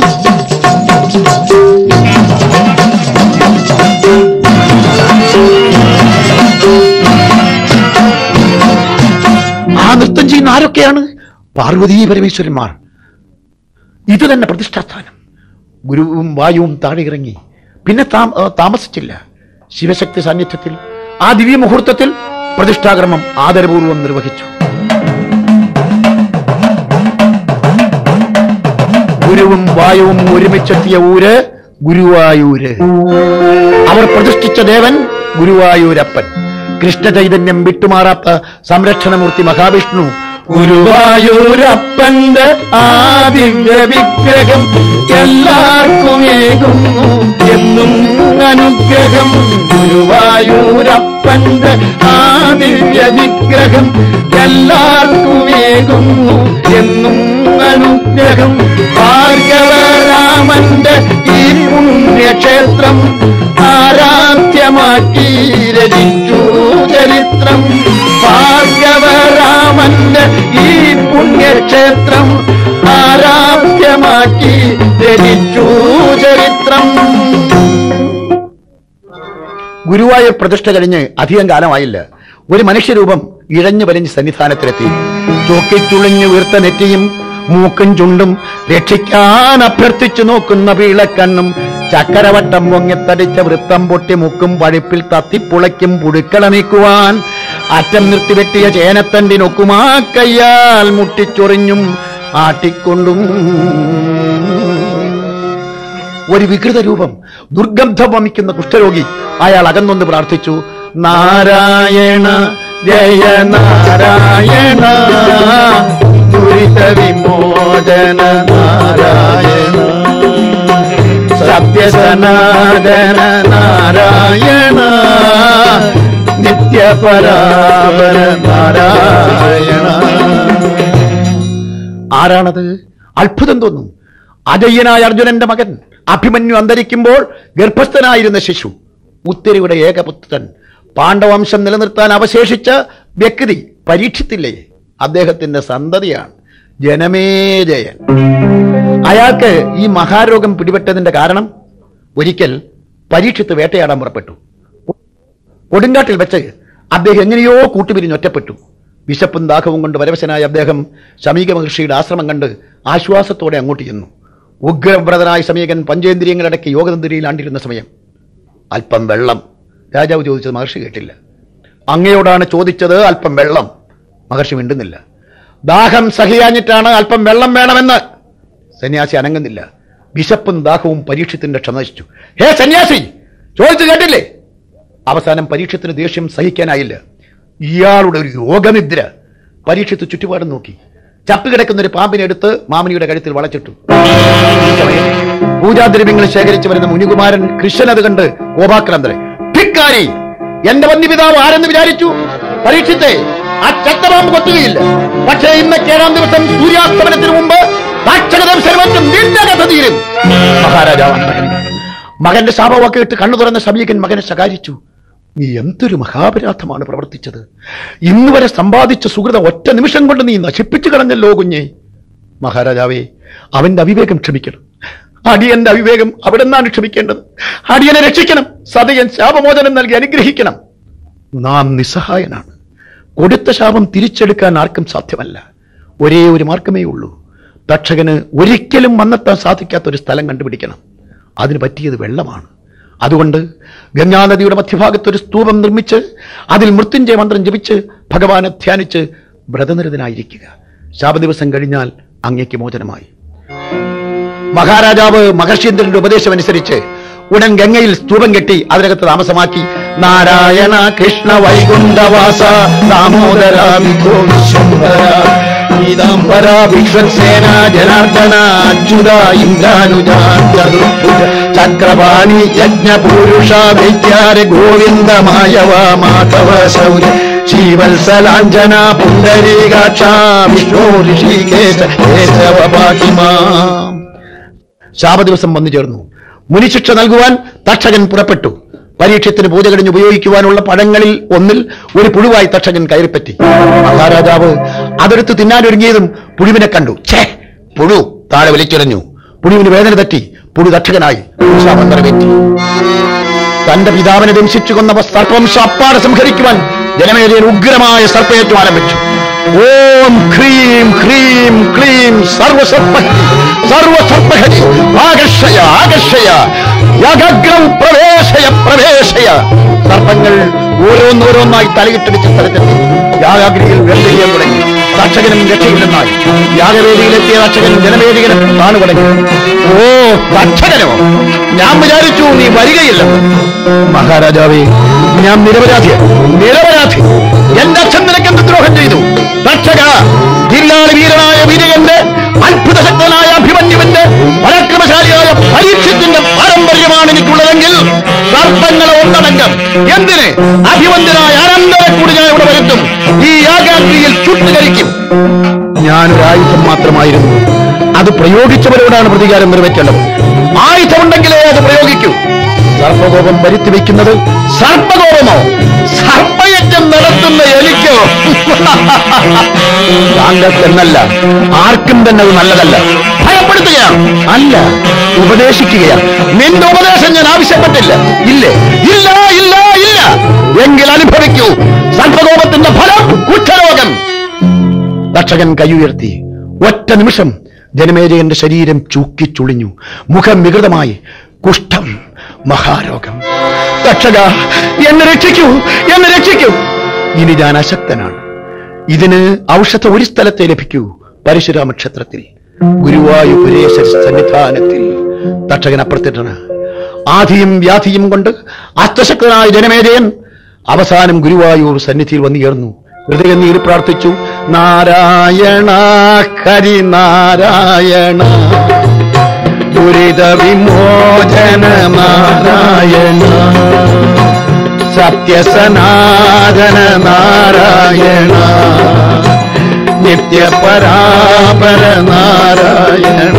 ആ നൃത്തം ചെയ്യുന്ന ആരൊക്കെയാണ് പാർവതീ പരമേശ്വരന്മാർ ഇത് തന്നെ പ്രതിഷ്ഠാസ്ഥാനം ഗുരുവും വായുവും താഴെ ഇറങ്ങി പിന്നെ താം- ഏ, താമസിച്ചില്ല ശിവശക്തി സാന്നിധ്യത്തിൽ ആ ദിവ്യ മുഹൂർത്തത്തിൽ പ്രതിഷ്ഠാകർമ്മം ആദരപൂർവ്വം നിർവഹിച്ചു ഗുരുവും വായുവും ഒരുമിച്ചെത്തിയ ഊര് ഗുരുവായൂര് അവർ പ്രതിഷ്ഠിച്ച ദേവൻ ഗുരുവായൂരപ്പൻ കൃഷ്ണ ചൈതന്യം വിട്ടുമാറാത്ത സംരക്ഷണമൂർത്തി മഹാവിഷ്ണു ഗുരുവായൂരപ്പന്റെ ആദിവ്യ വിഗ്രഹം എല്ലാവർക്കും ഏകുന്നു എന്നും അനുഗ്രഹം ഗുരുവായൂരപ്പന്റെ ആദിവ്യ വിഗ്രഹം എല്ലാവർക്കും ഏകുന്നു എന്നും അനുഗ്രഹം ഭാർഗവരാമന്റെ ഈ പുണ്യക്ഷേത്രം ആരാധ്യമാക്കി രചിച്ചു ചരിത്രം ഭാർഗവരാമന്റെ ഈ പുണ്യക്ഷേത്രം ആരാധ്യമാക്കി രചിച്ചു ചരിത്രം ഗുരുവായൂർ പ്രതിഷ്ഠ കഴിഞ്ഞ് അധികം കാലമായില്ല ഒരു മനുഷ്യരൂപം ഇഴഞ്ഞു വലിഞ്ഞ് സന്നിധാനത്തിലെത്തി ചോക്കിച്ചുളിഞ്ഞു വീർത്ത നെറ്റിയും മൂക്കും ചുണ്ടും രക്ഷിക്കാൻ അഭ്യർത്ഥിച്ചു നോക്കുന്ന പീളക്കണ്ണും ചക്കരവട്ടം പൊങ്ങിത്തടിച്ച വൃത്തം പൊട്ടി മുക്കും പഴുപ്പിൽ തത്തിപ്പുളയ്ക്കും പുഴുക്കള നീക്കുവാൻ അറ്റം നിർത്തിവെട്ടിയ ചേനത്തണ്ടിനൊക്കുമാ കയ്യാൽ മുട്ടിച്ചൊറിഞ്ഞും ആട്ടിക്കൊണ്ടും ഒരു വികൃത രൂപം ദുർഗന്ധം വമിക്കുന്ന കുഷ്ഠരോഗി അയാൾ അകന്നൊന്ന് പ്രാർത്ഥിച്ചു നാരായണ ജയ നാരായണ ദുരിത വിമോചന നാരായണ സത്യസനാതന നാരായണ നിത്യപരാപര നാരായണ ആരാണത് അത്ഭുതം തോന്നും അജയ്യനായ അർജുനന്റെ മകൻ അഭിമന്യു അന്തരിക്കുമ്പോൾ ഗർഭസ്ഥനായിരുന്ന ശിശു ഉത്തരയുടെ ഏകപുത്രൻ പാണ്ഡവംശം നിലനിർത്താൻ അവശേഷിച്ച വ്യക്തി പരീക്ഷിത്തില്ലേ അദ്ദേഹത്തിന്റെ സന്തതിയാണ് ജനമേജയൻ അയാൾക്ക് ഈ മഹാരോഗം പിടിപെട്ടതിന്റെ കാരണം ഒരിക്കൽ പരീക്ഷിത്ത് വേട്ടയാടാൻ പുറപ്പെട്ടു കൊടുങ്കാട്ടിൽ വെച്ച് അദ്ദേഹം എങ്ങനെയോ കൂട്ടുപിരിഞ്ഞ് ഒറ്റപ്പെട്ടു വിശപ്പും ദാഹവും കൊണ്ട് വരവശനായ അദ്ദേഹം ശമീക മഹർഷിയുടെ ആശ്രമം കണ്ട് ആശ്വാസത്തോടെ അങ്ങോട്ട് ചെന്നു ഉഗ്രവ്രതനായ സമീകൻ പഞ്ചേന്ദ്രിയങ്ങളടക്കി യോഗതന്ത്രിയിലാണ്ടിരുന്ന സമയം അല്പം വെള്ളം രാജാവ് ചോദിച്ചത് മഹർഷി കേട്ടില്ല അങ്ങയോടാണ് ചോദിച്ചത് അല്പം വെള്ളം മഹർഷി മിണ്ടുന്നില്ല ദാഹം സഹിയാഞ്ഞിട്ടാണ് അല്പം വെള്ളം വേണമെന്ന് സന്യാസി അനങ്ങുന്നില്ല വിശപ്പും ദാഹവും പരീക്ഷത്തിന്റെ ക്ഷമ നശിച്ചു ഹേ സന്യാസി ചോദിച്ചു കേട്ടില്ലേ അവസാനം പരീക്ഷത്തിന് ദേഷ്യം സഹിക്കാനായില്ല ഇയാളുടെ ഒരു യോഗനിദ്ര പരീക്ഷത്ത് ചുറ്റുപാടും നോക്കി ചത്തുകിടക്കുന്ന ഒരു പാമ്പിനെ എടുത്ത് മാമനിയുടെ കഴുത്തിൽ വളച്ചിട്ടു ഈ സമയം പൂജാദ്രവ്യങ്ങൾ ശേഖരിച്ചു വരുന്ന മുനികുമാരൻ കൃഷ്ണൻ അത് കണ്ട് കോപാക്രാന്തരെ ധിക്കാരി എന്റെ വന്യപിതാവ് ആരെന്ന് വിചാരിച്ചു പരീക്ഷിത്തെ ആ ചത്തപാമ്പ് കൊത്തുകയില്ല പക്ഷേ ഇന്നൊക്കെ ഏഴാം ദിവസം സൂര്യാസ്തമനത്തിന് മുമ്പ് ദാക്ഷകദംശനമറ്റും നിന്റെ കഥ തീരും മഹാരാജാവ് മകന്റെ ശാപവാക്ക് ഇട്ട് കണ്ണു തുറന്ന സമീകൻ മകനെ ശകാരിച്ചു നീ എന്തൊരു മഹാപരാധമാണ് പ്രവർത്തിച്ചത് ഇന്ന് വരെ സമ്പാദിച്ച സുഹൃത ഒറ്റ നിമിഷം കൊണ്ട് നീ നശിപ്പിച്ചു കളഞ്ഞല്ലോ കുഞ്ഞെ മഹാരാജാവേ അവന്റെ അവിവേകം ക്ഷമിക്കണം അടിയന്റെ അവിവേകം അവിടെ നിന്നാണ് ക്ഷമിക്കേണ്ടത് അടിയനെ രക്ഷിക്കണം സതയൻ ശാപമോചനം നൽകി അനുഗ്രഹിക്കണം നാം നിസ്സഹായനാണ് കൊടുത്ത ശാപം തിരിച്ചെടുക്കാൻ ആർക്കും സാധ്യമല്ല ഒരേ ഒരു മാർഗമേ ഉള്ളൂ തക്ഷകന് ഒരിക്കലും വന്നെത്താൻ സാധിക്കാത്ത ഒരു സ്ഥലം കണ്ടുപിടിക്കണം അതിന് പറ്റിയത് വെള്ളമാണ് അതുകൊണ്ട് ഗംഗാനദിയുടെ മധ്യഭാഗത്ത് ഒരു സ്തൂപം നിർമ്മിച്ച് അതിൽ മൃത്യുഞ്ജയ മന്ത്രം ജപിച്ച് ഭഗവാനെ ധ്യാനിച്ച് വ്രതനിരതനായിരിക്കുക ശാപദിവസം കഴിഞ്ഞാൽ അങ്ങയ്ക്ക് മോചനമായി മഹാരാജാവ് മഹർഷീന്ദ്രന്റെ ഉപദേശം അനുസരിച്ച് ഉടൻ ഗംഗയിൽ സ്തൂപം കെട്ടി അതിനകത്ത് താമസമാക്കി നാരായണ കൃഷ്ണ വൈകുണ്ഠവാസ ദാമോദര വിഭോ വിശ്വംഭര പീതാംബര വിശ്വസേന ജനാർദ്ദന അച്യുത ഇന്ദ്രാനുജാൻ ചതുർഭുജ ചക്രപാണി യജ്ഞപുരുഷ വൈദ്യാര ഗോവിന്ദമായവ മാധവ ശൗര്യ ശ്രീവത്സലാഞ്ജന പുണ്ടരീകാക്ഷ വിഷ്ണു ഋഷികേശ കേശവ പാകിമാം ശാപദിവസം വന്നു ചേർന്നു മുനിശിക്ഷ നൽകുവാൻ തക്ഷകൻ പുറപ്പെട്ടു പരീക്ഷത്തിന് പൂജ കഴിഞ്ഞ് ഉപയോഗിക്കുവാനുള്ള പഴങ്ങളിൽ ഒന്നിൽ ഒരു പുഴുവായി തക്ഷകൻ കയറിപ്പറ്റി മഹാരാജാവ് അതെടുത്ത് തിന്നാനൊരുങ്ങിയതും പുഴുവിനെ കണ്ടു ഛേ പുഴു താഴെ വലിച്ചെറിഞ്ഞു പുഴുവിന് വേദന തട്ടി പുഴു തക്ഷകനായി ശാപം നിറവേറ്റി തന്റെ പിതാവിനെ ദംശിച്ചു കൊന്ന സർപ്പവംശം അപ്പാടെ സംഹരിക്കുവാൻ ജനമേരിയൻ ഉഗ്രമായ സർപ്പയേറ്റം ആരംഭിച്ചു ഓം ക്രീം ക്രീം ക്ലീം സർവസർപ്പഹരി സർവസർപ്പഹരി ആകർഷയ ആകർഷയ യഗഗ്രം പ്രവേശയ പ്രവേശയ സർപ്പങ്ങൾ ഓരോന്നോരോന്നായി തലയിട്ടടിച്ച സ്ഥലത്തെത്തി യാഗാഗ്രിയിൽ വെള്ളിയാൻ തുടങ്ങി രക്ഷകനും രക്ഷയില്ലെന്നായി യാഗവേദിയിലെത്തിയ രക്ഷകൻ ജനവേദികനും താണു തുടങ്ങി ഓ രക്ഷകനോ ഞാൻ വിചാരിച്ചു നീ വരികയില്ല മഹാരാജാവേ ഞാൻ നിരപരാധി നിരപരാധി എന്റെ അച്ഛൻ നിനക്ക് എന്ത് ദ്രോഹം ചെയ്തു രക്ഷക ജില്ലാളി വീരനായ വീരകന്റെ അത്ഭുത ശക്തനായ അഭിമന്യുവിന്റെ പരാക്രമശാലിയായ പരീക്ഷത്തിന്റെ പാരമ്പര്യമാണ് എനിക്കുള്ളതെങ്കിൽ സർപ്പങ്ങളെ ഒന്നടങ്കം എന്തിന് അഭിമന്യനായ അനന്തര കൂടി ഞാൻ ഇവിടെ വരുത്തും ഈ യാഗാഗ്നിയിൽ ചുട്ടുകരിക്കും ഞാനൊരായുധം മാത്രമായിരുന്നു അത് പ്രയോഗിച്ചവരോടാണ് പ്രതികാരം നിറവേറ്റേണ്ടത് ആയുധമുണ്ടെങ്കിലേ അത് പ്രയോഗിക്കൂ സർപ്പകോപം വരുത്തി വയ്ക്കുന്നത് സർപ്പകോപമോ സർപ്പയജ്ഞം നടത്തുന്ന എനിക്കോ താങ്കൾക്കെന്നല്ല ആർക്കും തന്നെ അത് നല്ലതല്ല ഭയപ്പെടുത്തുകയാണ് അല്ല ഉപദേശിക്കുകയാണ് നിന്റെ ഉപദേശം ഞാൻ ആവശ്യപ്പെട്ടില്ല ഇല്ലേ ഇല്ല ഇല്ല ഇല്ല എങ്കിൽ അനുഭവിക്കൂ സർപ്പകോപത്തിന്റെ ഫലം കുഷ്ഠരോഗം രക്ഷകൻ കൈയുയർത്തി ഒറ്റ നിമിഷം ജനമേജയന്റെ ശരീരം ചൂക്കിച്ചുളിഞ്ഞു മുഖം വികൃതമായി കുഷ്ഠം മഹാരോഗം രക്ഷക എന്നെ രക്ഷിക്കൂ എന്നെ രക്ഷിക്കൂ ഇനി ഞാൻ അശക്തനാണ് ഇതിന് ഔഷധ ഒരു സ്ഥലത്തെ ലഭിക്കൂ പരശുരാമ ക്ഷേത്രത്തിൽ ഗുരുവായൂരേശ്വര സന്നിധാനത്തിൽ തക്ഷകൻ അപ്രത്യക്ഷനാണ് ആധിയും വ്യാധിയും കൊണ്ട് അസ്തശക്തനായ ജനമേജയൻ അവസാനം ഗുരുവായൂർ സന്നിധിയിൽ വന്നുയർന്നു ഹൃദയം നീര് പ്രാർത്ഥിച്ചു നാരായണ ഹരി നാരായണ ദുരിത വിമോചന നാരായണ സത്യസനാതന നാരായണ നിത്യപരാപര നാരായണ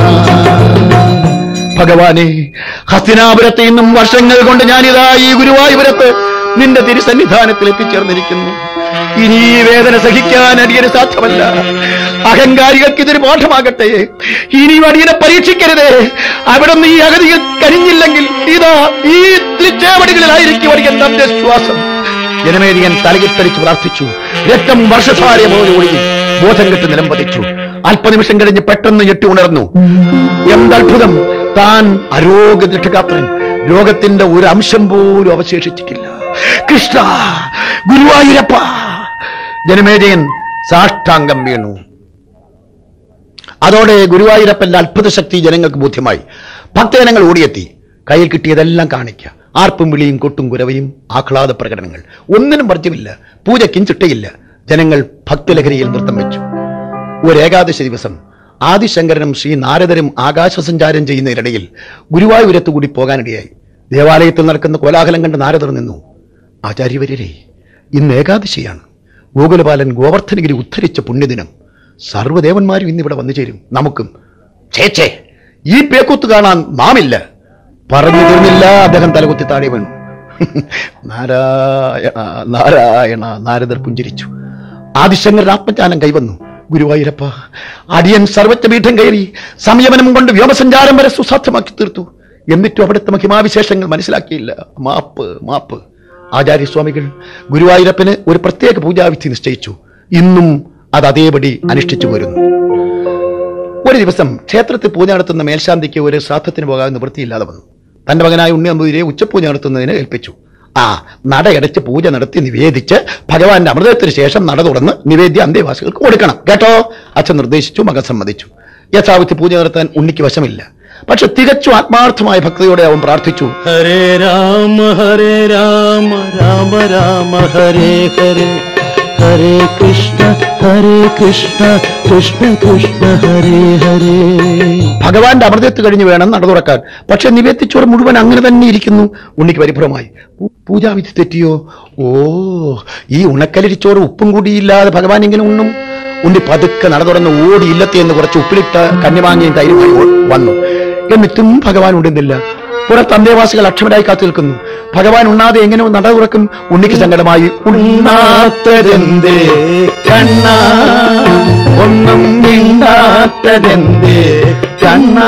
ഭഗവാനെ ഹസ്തിനാപുരത്ത് നിന്നും വർഷങ്ങൾ കൊണ്ട് ഞാനിതാ ഈ ഗുരുവായൂരത്ത് നിന്റെ തിരുസന്നിധാനത്തിൽ എത്തിച്ചേർന്നിരിക്കുന്നു ഇനി ഈ വേദന സഹിക്കാൻ അടിയന് സാധ്യമല്ല അഹങ്കാരികൾക്ക് ഇതൊരു പാഠമാകട്ടെ ഇനിയും അടിയനെ പരീക്ഷിക്കരുതേ അവിടെ നിന്ന് ഈ അഗതിയിൽ കരിഞ്ഞില്ലെങ്കിൽ ഇതാ ഈ തിരിച്ചേവടികളിലായിരിക്കും അടിയൻ തന്റെ ശ്വാസം ജനമേരിയൻ തലകിട്ടടിച്ച് പ്രാർത്ഥിച്ചു രക്തം വർഷധാര പോലെ ഒഴുകി ബോധം കെട്ട് നിലംപതിച്ചു അല്പനിമിഷം കഴിഞ്ഞ് പെട്ടെന്ന് ഞെട്ടി ഉണർന്നു എന്തത്ഭുതം താൻ അരോഗ്യദൃഢഗാത്രൻ രോഗത്തിന്റെ ഒരു അംശം പോലും അവശേഷിച്ചിട്ടില്ല കൃഷ്ണ ഗുരുവായൂരപ്പ ജനമേജയൻ സാഷ്ടാംഗം വീണു അതോടെ ഗുരുവായൂരപ്പന്റെ അത്ഭുത ശക്തി ജനങ്ങൾക്ക് ബോധ്യമായി ഭക്തജനങ്ങൾ ഓടിയെത്തി കയ്യിൽ കിട്ടിയതെല്ലാം കാണിക്കുക ആർപ്പും വിളിയും കൊട്ടും കുരവയും ആഹ്ലാദ പ്രകടനങ്ങൾ ഒന്നിനും വർജ്യമില്ല പൂജയ്ക്കും ചിട്ടയില്ല ജനങ്ങൾ ഭക്തിലഹരിയിൽ നൃത്തം വെച്ചു ഒരു ഏകാദശി ദിവസം ആദിശങ്കരനും ശ്രീ നാരദരും ആകാശസഞ്ചാരം ചെയ്യുന്നതിനിടയിൽ ഗുരുവായൂരത്തു കൂടി പോകാനിടയായി ദേവാലയത്തിൽ നടക്കുന്ന കോലാഹലം കണ്ട് നാരദർ നിന്നു ആചാര്യവര്യരെ ഇന്ന് ഏകാദശിയാണ് ഗോകുലപാലൻ ഗോവർദ്ധനഗിരി ഉദ്ധരിച്ച പുണ്യദിനം സർവ്വദേവന്മാരും ഇന്നിവിടെ വന്നു ചേരും നമുക്കും ചേച്ചേ ഈ പേക്കൂത്ത് കാണാൻ നാമില്ല പറഞ്ഞു തീർന്നില്ല അദ്ദേഹം തലകുത്തി താഴെ വീണു നാരായണ നാരായണ നാരദർ പുഞ്ചിരിച്ചു ആദിശങ്കരൻ ആത്മജ്ഞാനം കൈവന്നു ഗുരുവായൂരപ്പ അടിയൻ സർവജ്ഞപീഠം കയറി സംയമനം കൊണ്ട് വ്യോമസഞ്ചാരം വരെ സുസാധ്യമാക്കി തീർത്തു എന്നിട്ടും അവിടുത്തെ മഹിമാവിശേഷങ്ങൾ മനസ്സിലാക്കിയില്ല മാപ്പ് മാപ്പ് ആചാര്യസ്വാമികൾ ഗുരുവായൂരപ്പന് ഒരു പ്രത്യേക പൂജാവിധി നിശ്ചയിച്ചു ഇന്നും അത് അതേപടി അനുഷ്ഠിച്ചു വരുന്നു ഒരു ദിവസം ക്ഷേത്രത്തിൽ പൂജ നടത്തുന്ന മേൽശാന്തിക്ക് ഒരു ശ്രാദ്ധത്തിന് പോകാൻ നിവൃത്തിയില്ലാതെ വന്നു തന്റെ മകനായ ഉണ്ണി നമ്പൂതിരിയെ ഉച്ചപൂജ നടത്തുന്നതിന് ഏൽപ്പിച്ചു ആ നടയടച്ച് പൂജ നടത്തി നിവേദിച്ച് ഭഗവാന്റെ അമൃതത്തിന് ശേഷം നട തുറന്ന് നിവേദ്യ അന്തേവാസികൾക്ക് കൊടുക്കണം കേട്ടോ അച്ഛൻ നിർദ്ദേശിച്ചു മകൻ സമ്മതിച്ചു യഥാവിധി പൂജ നടത്താൻ ഉണ്ണിക്ക് വശമില്ല പക്ഷെ തികച്ചും ആത്മാർത്ഥമായ ഭക്തിയോടെ അവൻ പ്രാർത്ഥിച്ചു ഹരേ രാമ ഹരേ രാമ രാമ രാമ ഹരേ ഹരേ ഹരേ കൃഷ്ണ ഹരേ കൃഷ്ണ കൃഷ്ണ കൃഷ്ണ ഹരേ ഹരേ ഭഗവാന്റെ അമൃതത്ത് കഴിഞ്ഞ് വേണം നട തുറക്കാൻ പക്ഷെ നിവേദിച്ചോറ് മുഴുവൻ അങ്ങനെ തന്നെ ഇരിക്കുന്നു ഉണ്ണിക്ക് പരിഭ്രമമായി പൂ- പൂജാവിധി തെറ്റിയോ ഓ ഈ ഉണക്കലരിച്ചോറ് ഉപ്പും കൂടിയില്ലാതെ ഭഗവാൻ ഇങ്ങനെ ഉണ്ണും ഉണ്ണി പതുക്കെ നട തുറന്ന് ഓടി ഇല്ലത്തെ എന്ന് കുറച്ച് ഉപ്പിലിട്ട കന്യമാങ്ങിയും തൈരുമായി ഓ- വന്നു എന്നിട്ടും ഭഗവാൻ ഉണ്ടുന്നില്ല പുറത്ത് അന്തേവാസികൾ അക്ഷമരായി കാത്തു നിൽക്കുന്നു ഭഗവാൻ ഉണ്ണാതെ എങ്ങനെ നട തുറക്കും ഉണ്ണിക്ക് സങ്കടമായി ഉണ്ണാത്തതെന്തേ കണ്ണ ഒന്നും മിണ്ടാത്തതെന്തേ കണ്ണ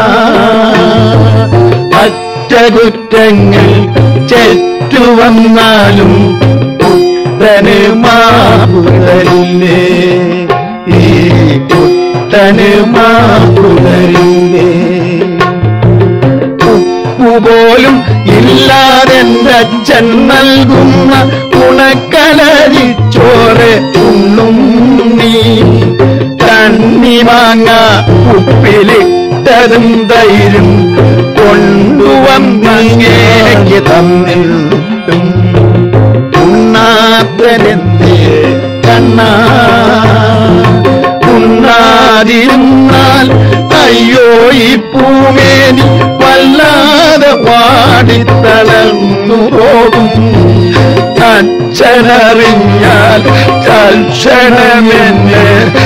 അറ്റകുറ്റങ്ങൾ ചെറ്റുവന്നാലും പുത്തന് മാപ്പുതരില്ലേ ഈ പുത്തന് മാപ്പുതരില്ലേ ഉപ്പുപോലും ഇല്ലാതെന്റെ അച്ഛൻ നൽകുന്ന ഉണക്കലരിച്ചോറ് ഉണ്ണും നീ കണ്ണിമാങ്ങ ഉപ്പിലിട്ടതും തൈരും കൊണ്ടുവന്നങ്ങേക്ക് തന്നിട്ടും ഉണ്ണാത്തരെന്തേ കണ്ണാ ഉണ്ണാതിരുന്നാൽ അയ്യോ ഈ പൂമേനി വല്ലാതെ വാടിത്തളർന്നു പോകും അച്ഛനറിഞ്ഞാൽ തൽക്ഷണമെന്ന്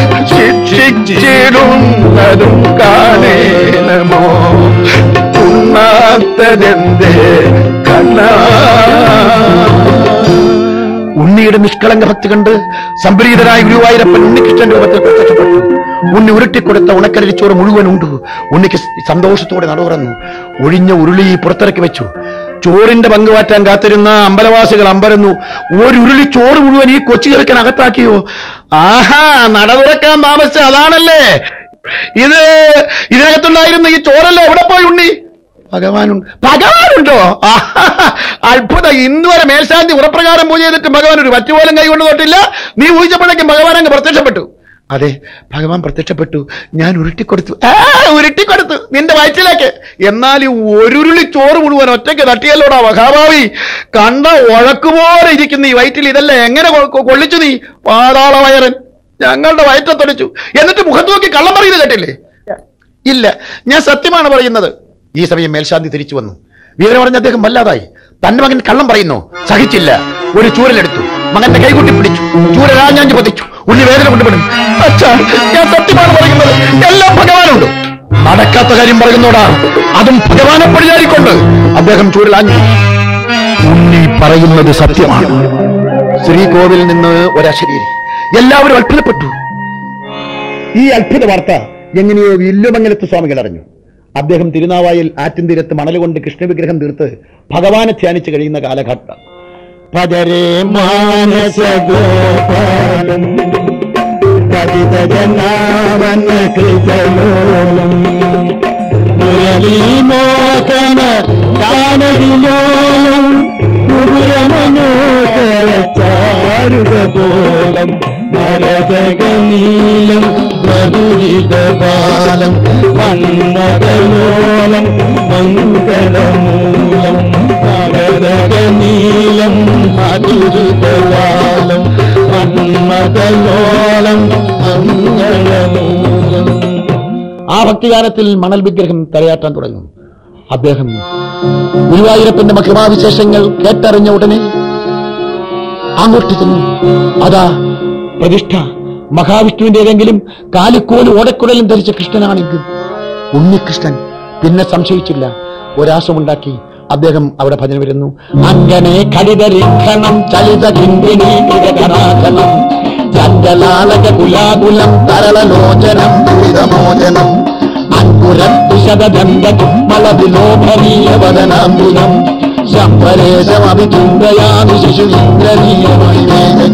ശിക്ഷിച്ചിടുന്നതും കാണേണമോ ഉണ്ണാത്തതെന്തേ കണ്ണാ ഉണ്ണിയുടെ നിഷ്കളങ്ക ഭക്തി കണ്ട് സംപ്രീതനായ ഗുരുവായൂരപ്പൻ ഉണ്ണികൃഷ്ണൻ രൂപത്തിൽ പ്രത്യക്ഷപ്പെട്ടു ഉണ്ണി ഉരുട്ടിക്കൊടുത്ത ഉണക്കലരിച്ചോറ് മുഴുവൻ ഉണ്ടു ഉണ്ണിക്ക് സന്തോഷത്തോടെ നടുറന്നു ഒഴിഞ്ഞ ഉരുളി പുറത്തിറക്കി വെച്ചു ചോറിന്റെ പങ്ക് മാറ്റാൻ കാത്തിരുന്ന അമ്പലവാസികൾ അമ്പരന്നു ഒരു ഉരുളി ചോറ് മുഴുവൻ ഈ കൊച്ചു ചെറുക്കൻ അകത്താക്കിയോ ആഹാ നട തുറക്കാൻ താമസിച്ച അതാണല്ലേ ഇത് ഇതിനകത്തുണ്ടായിരുന്ന ഈ ചോറല്ലേ എവിടെ പോയി ഉണ്ണി ഭഗവാനുണ്ട് ഭഗവാനുണ്ടോ ആഹാ, അത്ഭുതം ഇന്ന് വരെ മേൽശാന്തി ഉറപ്രകാരം പൂജ ചെയ്തിട്ട് ഭഗവാൻ ഒരു വറ്റുപോലും കൈകൊണ്ട് തൊട്ടില്ല നീ ഊഹിച്ചപ്പോഴേക്കും ഭഗവാൻ അങ്ങ് പ്രത്യക്ഷപ്പെട്ടു അതെ ഭഗവാൻ പ്രത്യക്ഷപ്പെട്ടു ഞാൻ ഉരുട്ടിക്കൊടുത്തു ആ ഉരുട്ടിക്കൊടുത്തു നിന്റെ വയറ്റിലേക്ക് എന്നാൽ ഈ ഒരുരുളി ചോറ് മുഴുവൻ ഒറ്റയ്ക്ക് തട്ടിയല്ലോടാ മഹാഭാവി കണ്ട ഉഴക്കുപോലെ ഇരിക്കുന്ന ഈ വയറ്റിൽ ഇതല്ലേ എങ്ങനെ കൊ- കൊ- കൊള്ളിച്ചു നീ പാതാള വയറൻ ഞങ്ങളുടെ വയറ്റത്തൊടിച്ചു എന്നിട്ട് മുഖത്ത് നോക്കി കള്ളം പറയുന്നത് കേട്ടില്ലേ ഇല്ല ഞാൻ സത്യമാണ് പറയുന്നത് ഈ സമയം മേൽശാന്തി തിരിച്ചു വന്നു വീരൻ പറഞ്ഞ അദ്ദേഹം വല്ലാതായി തന്റെ മകൻ കള്ളം പറയുന്നു സഹിച്ചില്ല ഒരു ചൂരലെടുത്തു മകന്റെ കൈകുട്ടി പിടിച്ചു ചൂര രാഞ്ഞാഞ്ചു പതിച്ചു ഉള്ളി വേദന കൊണ്ടുപെടും അച്ഛാ ഞാൻ സത്യമാണ് പറയുന്നത് എല്ലാം ഭഗവാനുണ്ട് നടക്കാത്ത കാര്യം പറയുന്നോടാ അതും ഭഗവാനെ പടിയാറിക്കൊണ്ട് അദ്ദേഹം ചൂരലാഞ്ഞു ഉണ്ണി പറയുന്നത് സത്യമാണ് ശ്രീകോവിൽ നിന്ന് ഒരശരീരി എല്ലാവരും അത്ഭുതപ്പെട്ടു ഈ അത്ഭുത വാർത്ത എങ്ങനെയോ വില്ലുമംഗലത്ത് സ്വാമികൾ അറിഞ്ഞു അദ്ദേഹം തിരുനാവായിൽ ആറ്റിൻതീരത്ത് മണൽ കൊണ്ട് കൃഷ്ണവിഗ്രഹം തീർത്ത് ഭഗവാനെ ധ്യാനിച്ച് കഴിയുന്ന കാലഘട്ടം ഭജരേ മാനസഗോപാലം പതിതജനാവന കൃതലോലം മുരളീമോഹന ഗാനവിലോലം മുകുരമനോഹര ചാരുകബോലം മരതകനീലം മധുരിതബാലം മന്മതലോലം മംഗളമൂലം മരത മധുരലോലം മധുരിതലാലം മന്മതലോലം മംഗളമൂലം ആ ഭക്തിഗാനത്തിൽ മണൽ വിഗ്രഹം തലയാട്ടാൻ തുടങ്ങും അദ്ദേഹം ഗുരുവായൂരപ്പന്റെ മഹിമാവിശേഷങ്ങൾ കേട്ടറിഞ്ഞ ഉടനെ അങ്ങോട്ട് ചെന്നു അതാ പ്രതിഷ്ഠ മഹാവിഷ്ണുവിന്റെ ഏതെങ്കിലും കാലിക്കോലും ഓടക്കുടലും ധരിച്ച കൃഷ്ണനാണെങ്കിൽ ഉണ്ണികൃഷ്ണൻ പിന്നെ സംശയിച്ചില്ല ഒരാശമുണ്ടാക്കി അദ്ദേഹം അവിടെ ഭജന വരുന്നു അങ്ങനെ ഖടിതരീക്ഷണം ചലിത കിങ്കിണി കിരകരാജനം ചഞ്ചലാളക കുലാകുലം തരളലോചനം ദുരിതമോചനം അങ്കുരം തുശതദണ്ഡ കുമ്മള വിലോഭനീയ വദനാംബുജം ശംഭരേശമഭിചിന്തയാമി ശിശുരീന്ദ്രനീയമായി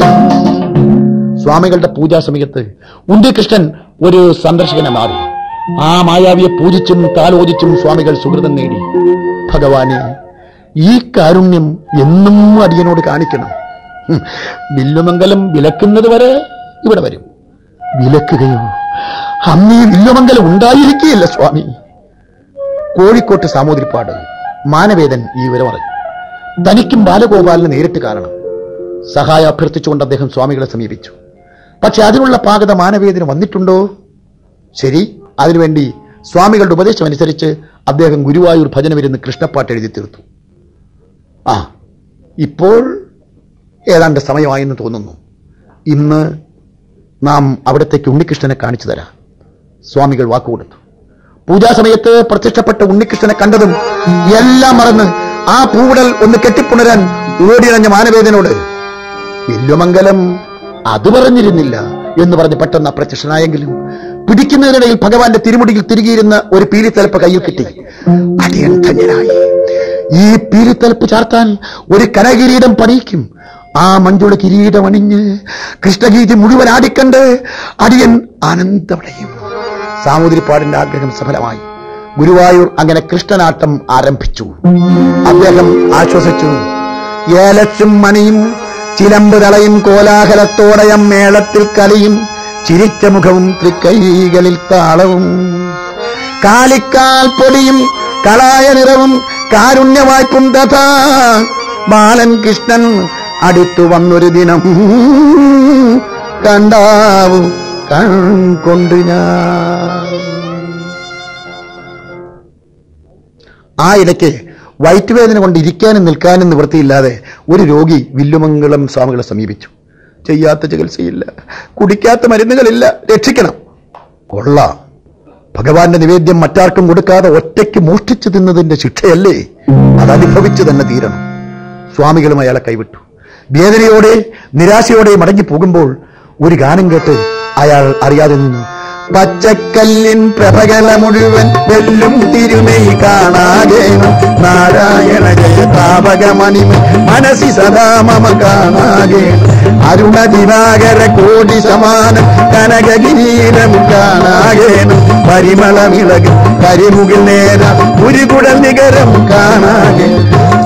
സ്വാമികളുടെ പൂജാ സമയത്ത് ഉണ്ണികൃഷ്ണൻ ഒരു സന്ദർശകനെ മാറി ആ മായാവിയെ പൂജിച്ചും താലോചിച്ചും സ്വാമികൾ സുഹൃതം നേടി ഭഗവാനെ ഈ കാരുണ്യം എന്നും അടിയനോട് കാണിക്കണം ഹും, വില്ലുമംഗലം വിലക്കുന്നത് വരെ ഇവിടെ വരും വിലക്കുകയോ അന്നീ വില്ലുമംഗലം ഉണ്ടായിരിക്കുകയില്ല സ്വാമി കോഴിക്കോട്ട് സാമൂതിരിപ്പാട് മാനവേദൻ ഈ വിവരം അറിഞ്ഞു തനിക്കും ബാലഗോപാലിന് നേരിട്ട് കാരണം സഹായം അഭ്യർത്ഥിച്ചുകൊണ്ട് അദ്ദേഹം സ്വാമികളെ സമീപിച്ചു പക്ഷെ അതിനുള്ള പാകത മാനവേദന വന്നിട്ടുണ്ടോ ശരി അതിനുവേണ്ടി സ്വാമികളുടെ ഉപദേശം അനുസരിച്ച് അദ്ദേഹം ഗുരുവായൂർ ഭജന വരുന്ന കൃഷ്ണപ്പാട്ട് എഴുതി തീർത്തു ആ ഇപ്പോൾ ഏതാണ്ട് സമയമായെന്ന് തോന്നുന്നു ഇന്ന് നാം അവിടത്തേക്ക് ഉണ്ണികൃഷ്ണനെ കാണിച്ചു തരാം സ്വാമികൾ വാക്കുകൊടുത്തു പൂജാസമയത്ത് പ്രത്യക്ഷപ്പെട്ട ഉണ്ണികൃഷ്ണനെ കണ്ടതും എല്ലാം മറന്ന് ആ പൂവിടൽ ഒന്ന് കെട്ടിപ്പുണരാൻ ഓടിയണഞ്ഞ മാനവേദനോട് വില്ലുമംഗലം അത് പറഞ്ഞിരുന്നില്ല എന്ന് പറഞ്ഞ് പെട്ടെന്ന് അപ്രത്യക്ഷനായെങ്കിലും പിടിക്കുന്നതിനിടയിൽ ഭഗവാന്റെ തിരുമുടിയിൽ തിരികിയിരുന്ന ഒരു പീലിത്തലപ്പ് കയ്യിൽ കിട്ടി അടിയൻ ധന്യനായി ഈ പീലിത്തലപ്പ് ചാർത്താൻ ഒരു കനകിരീടം പണിയിക്കും ആ മഞ്ജുള കിരീടം അണിഞ്ഞ് കൃഷ്ണഗീതി മുഴുവൻ ആടിക്കണ്ട് അടിയൻ ആനന്ദമടയും സാമൂതിരിപ്പാടിന്റെ ആഗ്രഹം സഫലമായി ഗുരുവായൂർ അങ്ങനെ കൃഷ്ണനാട്ടം ആരംഭിച്ചു അദ്ദേഹം ആശ്വസിച്ചു ഏലച്ചും മണിയും ചിലമ്പ് തളയും കോലാഹലത്തോടയം മേളത്തിൽ കളിയും ചിരിച്ച മുഖവും തൃക്കൈകളിൽ താളവും കാലിക്കാൽ പൊടിയും കളായ നിറവും കാരുണ്യവായ്പും തഥാ ബാലൻ കൃഷ്ണൻ അടുത്തു വന്നൊരു ദിനം കണ്ടാവും കൺ കൊണ്ട് ഞാൻ ആ ഇടയ്ക്ക് വയറ്റുവേദന കൊണ്ട് ഇരിക്കാനും നിൽക്കാനും നിവൃത്തിയില്ലാതെ ഒരു രോഗി വില്ലുമംഗളം സ്വാമികളെ സമീപിച്ചു ചെയ്യാത്ത ചികിത്സയില്ല കുടിക്കാത്ത മരുന്നുകളില്ല രക്ഷിക്കണം കൊള്ളാം ഭഗവാന്റെ നിവേദ്യം മറ്റാർക്കും കൊടുക്കാതെ ഒറ്റയ്ക്ക് മോഷ്ടിച്ചു തിന്നതിന്റെ ശിക്ഷയല്ലേ അത് അനുഭവിച്ചു തന്നെ തീരണം സ്വാമികളും അയാളെ കൈവിട്ടു വേദനയോടെ നിരാശയോടെ മടങ്ങി പോകുമ്പോൾ ഒരു ഗാനം കേട്ട് അയാൾ അറിയാതെ നിന്നു പച്ചക്കല്ലിൻ പ്രഭകല മുഴുവൻ വെല്ലും തിരുമൈ കാണാകേണം നാരായണ ജയ താപകമണിമ മനസ്സി സദാ മമ കാണാകേണം അരുണ ദിവാകര കോടി സമാനം കനകകിരീടം കാണാകേണം പരിമളമിളകും കരിമുകിൽ നേര ഉരുകുടൽ നികരം കാണാകേണം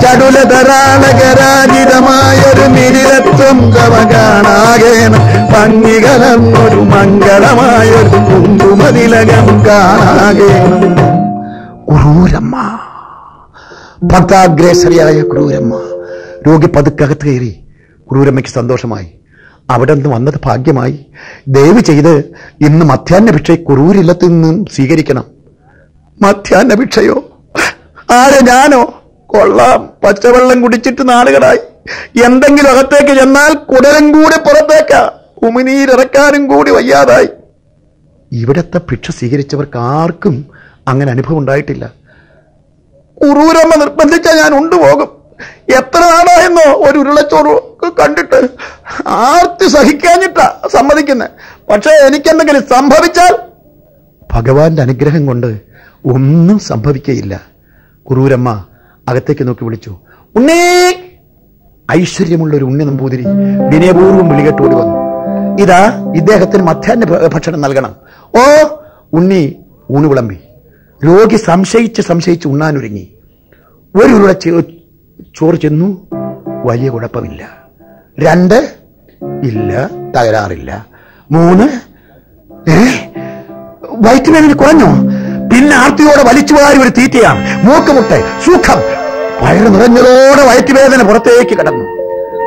ചടുലതരാളകരാജിതമായൊരു മിരിലത്വം തവ കാണാകേണം ഭംഗി കലർന്നൊരു മംഗളമായൊരു കുങ്കുമതിലകം കാണാകേണം ക്രൂരമ്മ ഭക്താഗ്രേസരിയായ ക്രൂരമ്മ രോഗി പതുക്കകത്ത് കയറി ക്രൂരമ്മയ്ക്ക് സന്തോഷമായി അവിടെ നിന്ന് വന്നത് ഭാഗ്യമായി ദയവ് ചെയ്ത് ഇന്ന് മധ്യാഹ്ന ഭിക്ഷ കുറൂരില്ലത്തിൽ നിന്നും സ്വീകരിക്കണം മധ്യാഹ്ന ഭിക്ഷയോ ആരെ ഞാനോ കൊള്ളാം പച്ചവെള്ളം കുടിച്ചിട്ട് നാളുകളായി എന്തെങ്കിലും അകത്തേക്ക് ചെന്നാൽ കുടലും കൂടി പുറത്തേക്കാ ഉമിനീരിറക്കാനും കൂടി വയ്യാതായി ഇവിടത്തെ ഭിക്ഷ സ്വീകരിച്ചവർക്ക് ആർക്കും അങ്ങനെ അനുഭവം ഉണ്ടായിട്ടില്ല കുറൂരമ്മ നിർബന്ധിച്ച ഞാൻ ഉണ്ടുപോകും എത്ര നാളായെന്നോ ഒരു ഉരുളച്ചോറ് കണ്ടിട്ട് ആർത്തി സഹിക്കാഞ്ഞിട്ടാ സമ്മതിക്കുന്നത് പക്ഷേ എനിക്കെന്തെങ്കിലും സംഭവിച്ചാൽ ഭഗവാന്റെ അനുഗ്രഹം കൊണ്ട് ഒന്നും സംഭവിക്കയില്ല കുറൂരമ്മ അകത്തേക്ക് നോക്കി വിളിച്ചു ഉണ്ണേ ഐശ്വര്യമുള്ള ഒരു ഉണ്ണി നമ്പൂതിരി വിനയപൂർവ്വം വിളികെട്ടോടി വന്നു ഇതാ ഇദ്ദേഹത്തിന് മധ്യാഹ്ന ഭ- ഭക്ഷണം നൽകണം ഓ ഉണ്ണി ഊണ് വിളമ്പി രോഗി സംശയിച്ച് സംശയിച്ച് ഉണ്ണാനൊരുങ്ങി ഒരു ഉരുള ചെ- ചോറ് ചെന്നു വലിയ കുഴപ്പമില്ല രണ്ട് ഇല്ല തകരാറില്ല മൂന്ന് ഏ വയറ്റുവേദന കുറഞ്ഞോ പിന്നെ ആർത്തിയോടെ വലിച്ചു വാരി ഒരു തീറ്റയാണ് മൂക്കുമുട്ട് സുഖം വയറ് നിറഞ്ഞതോടെ വയറ്റുവേദന പുറത്തേക്ക് കടന്നു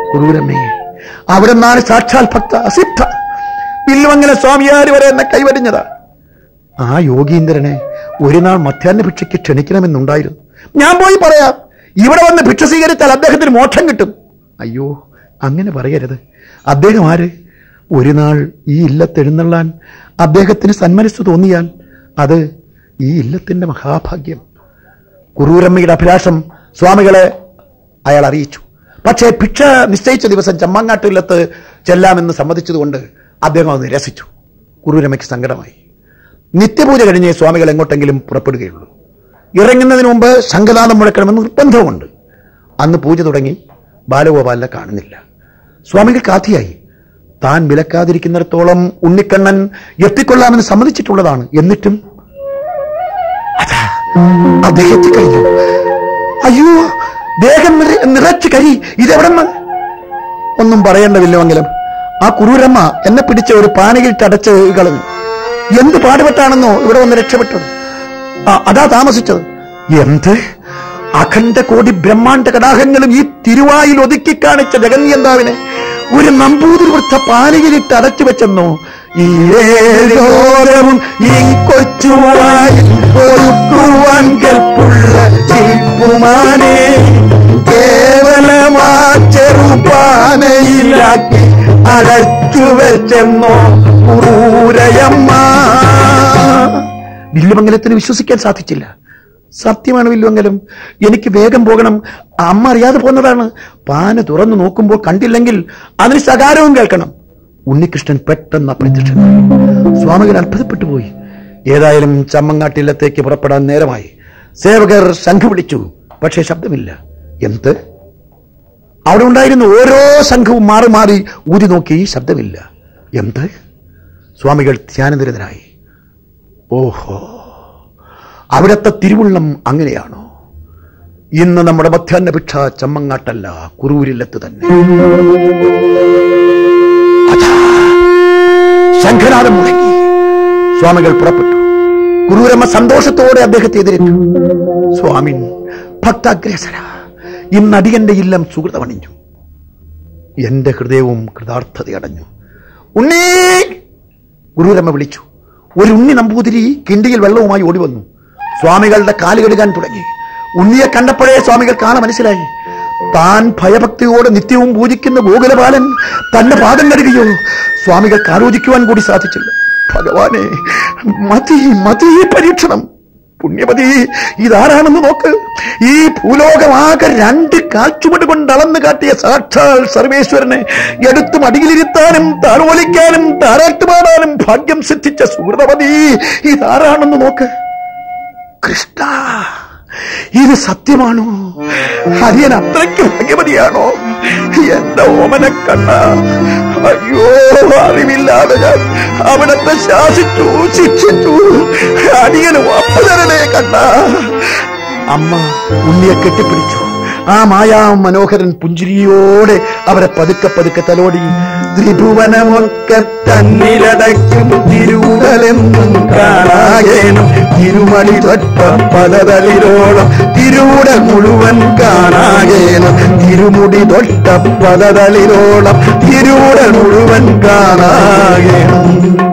കുറൂരമ്മേ അവിടെ നിന്നാണ് സാക്ഷാൽ ഭക്ത സിദ്ധ വില്ലുമംഗല സ്വാമിയാര് വരെ എന്നെ കൈവരിഞ്ഞതാ ആ യോഗീന്ദ്രനെ ഒരു നാൾ മധ്യാഹ്ന ഭിക്ഷയ്ക്ക് ക്ഷണിക്കണമെന്നുണ്ടായിരുന്നു ഞാൻ പോയി പറയാം ഇവിടെ വന്ന് ഭിക്ഷ സ്വീകരിച്ചാൽ അദ്ദേഹത്തിന് മോക്ഷം കിട്ടും അയ്യോ അങ്ങനെ പറയരുത് അദ്ദേഹം ആര് ഒരു നാൾ ഈ ഇല്ലത്തെഴുന്നള്ളാൻ അദ്ദേഹത്തിന് സന്മനസ് തോന്നിയാൽ അത് ഈ ഇല്ലത്തിന്റെ മഹാഭാഗ്യം കുറൂരമ്മയുടെ അഭിലാഷം സ്വാമികളെ അയാൾ അറിയിച്ചു പക്ഷേ ഭിക്ഷ നിശ്ചയിച്ച ദിവസം ചമ്മങ്ങാട്ടില്ലത്ത് ചെല്ലാമെന്ന് സമ്മതിച്ചതുകൊണ്ട് അദ്ദേഹം അത് നിരസിച്ചു കുറൂരമ്മയ്ക്ക് സങ്കടമായി നിത്യപൂജ കഴിഞ്ഞേ സ്വാമികൾ എങ്ങോട്ടെങ്കിലും പുറപ്പെടുകയുള്ളൂ ഇറങ്ങുന്നതിന് മുമ്പ് ശംഖനാഥം മുഴക്കണമെന്ന് നിർബന്ധമുണ്ട് അന്ന് പൂജ തുടങ്ങി ബാലഗോപാലിനെ കാണുന്നില്ല സ്വാമികൾ കാത്തിയായി താൻ വിലക്കാതിരിക്കുന്നിടത്തോളം ഉണ്ണിക്കണ്ണൻ എത്തിക്കൊള്ളാമെന്ന് സമ്മതിച്ചിട്ടുള്ളതാണ് എന്നിട്ടും അതാ, അദ്ദേഹം എത്തിക്കഴിഞ്ഞു അയ്യോ ദേഹം നിറ- നിറച്ച് കരി ഇതെവിടെ ഒന്നും പറയേണ്ടതില്ലെങ്കിലും ആ കുറൂരമ്മ എന്നെ പിടിച്ച ഒരു പാനയിൽ തടച്ച് കളഞ്ഞു എന്ത് പാടുപെട്ടാണെന്നോ ഇവിടെ വന്ന് രക്ഷപ്പെട്ടത് ആ, അതാ താമസിച്ചത് എന്ത് അഖണ്ഡ കോടി ബ്രഹ്മാണ്ഡ കടാഹങ്ങളും ഈ തിരുവായിൽ ഒതുക്കി കാണിച്ച ജഗന്യന്താവിനെ ഒരു നമ്പൂതിരി വൃത്ത പാലയിലിട്ട് അടച്ചു വെച്ചെന്നോ ഈ ഏഴോരവും ഈ കൊച്ചുവായി ഒരുക്കുവാൻ കെൽപ്പുള്ള ശില്പുമാനെ കേവലമാ ചെറുപാനയിലാക്കി അടച്ചു വെച്ചെന്നോ ക്രൂരയമ്മ വില്ലുമംഗലത്തിന് വിശ്വസിക്കാൻ സാധിച്ചില്ല സത്യമാണ് വില്ലുമംഗലം എനിക്ക് വേഗം പോകണം അമ്മ അറിയാതെ പോന്നതാണ് പാന തുറന്നു നോക്കുമ്പോൾ കണ്ടില്ലെങ്കിൽ അതിന് ശകാരവും കേൾക്കണം ഉണ്ണികൃഷ്ണൻ പെട്ടെന്ന് അപ്രത്യക്ഷനായി സ്വാമികൾ അത്ഭുതപ്പെട്ടു പോയി ഏതായാലും ചമ്മങ്ങാട്ടില്ലത്തേക്ക് പുറപ്പെടാൻ നേരമായി സേവകർ ശംഖ് വിളിച്ചു പക്ഷേ ശബ്ദമില്ല എന്ത് അവിടെ ഉണ്ടായിരുന്ന ഓരോ സംഘവും മാറി മാറി ഊതി നോക്കി ശബ്ദമില്ല എന്ത് സ്വാമികൾ ധ്യാനനിരതരായി ഓഹോ അവിടത്തെ തിരുവുള്ളം അങ്ങനെയാണോ ഇന്ന് നമ്മുടെ മധ്യാഹ്ന ഭിക്ഷ ചമ്മങ്ങാട്ടല്ല കുറൂരില്ലത്ത് തന്നെ അതാ, ശംഖനാഥം മുഴങ്ങി സ്വാമികൾ പുറപ്പെട്ടു കുറൂരമ്മ സന്തോഷത്തോടെ അദ്ദേഹത്തെ എതിരേറ്റു സ്വാമിൻ ഭക്താഗ്രേസര ഇന്ന് അടിയന്റെ ഇല്ലം സുഹൃതമണിഞ്ഞു എന്റെ ഹൃദയവും കൃതാർത്ഥതയടഞ്ഞു ഉണ്ണി ഗുരുരമ്മ വിളിച്ചു ഒരു ഉണ്ണി നമ്പൂതിരി കിണ്ടിയിൽ വെള്ളവുമായി ഓടി വന്നു സ്വാമികളുടെ കാല് കഴുകാൻ തുടങ്ങി ഉണ്ണിയെ കണ്ടപ്പോഴേ സ്വാമികൾ കാണാൻ മനസ്സിലായി താൻ ഭയഭക്തിയോടെ നിത്യവും പൂജിക്കുന്ന ഗോകുലപാലൻ തന്റെ പാദം കഴുകിയോ സ്വാമികൾക്ക് ആലോചിക്കുവാൻ കൂടി സാധിച്ചില്ല ഭഗവാനെ മതി മതി ഈ പരീക്ഷണം പുണ്യമതി ഇതാരാണെന്ന് നോക്ക് ഈ ഭൂലോകമാകെ രണ്ട് കാൽച്ചുമട് കൊണ്ട് അളന്ന് കാട്ടിയ സാക്ഷാൽ സർവേശ്വരനെ എടുത്തും അടിയിലിരുത്താനും താലോലിക്കാനും താരാട്ടുപാടാനും ഭാഗ്യം സിദ്ധിച്ച സുഹൃതമതി ഇതാരാണെന്ന് നോക്ക് കൃഷ്ണ ഇത് സത്യമാണോ ഹരിയൻ അത്രയ്ക്ക് ഭാഗ്യമതിയാണോ എന്റെ ഓമന കണ്ണ അയ്യോ അറിവില്ലാതെ ഞാൻ അവിടത്തെ ശാസിച്ചു ശിക്ഷിച്ചു അടിയന് വാപ്പതരണേ കണ്ണ അമ്മ ഉണ്ണിയെ കെട്ടിപ്പിടിച്ചു ആ മായാ മനോഹരൻ പുഞ്ചിരിയോടെ അവരെ പതുക്കെ പതുക്കെ തലോടി ത്രിഭുവനമൊക്കെ തന്നിലടയ്ക്കും തിരുവുടലെന്നും കാണാകേനും തിരുമണി തൊട്ട പലതളിരോളം തിരുവുട മുഴുവൻ കാണാകേനും തിരുമുടി തൊട്ട പലതളിരോളം തിരുവുട മുഴുവൻ കാണാകേനും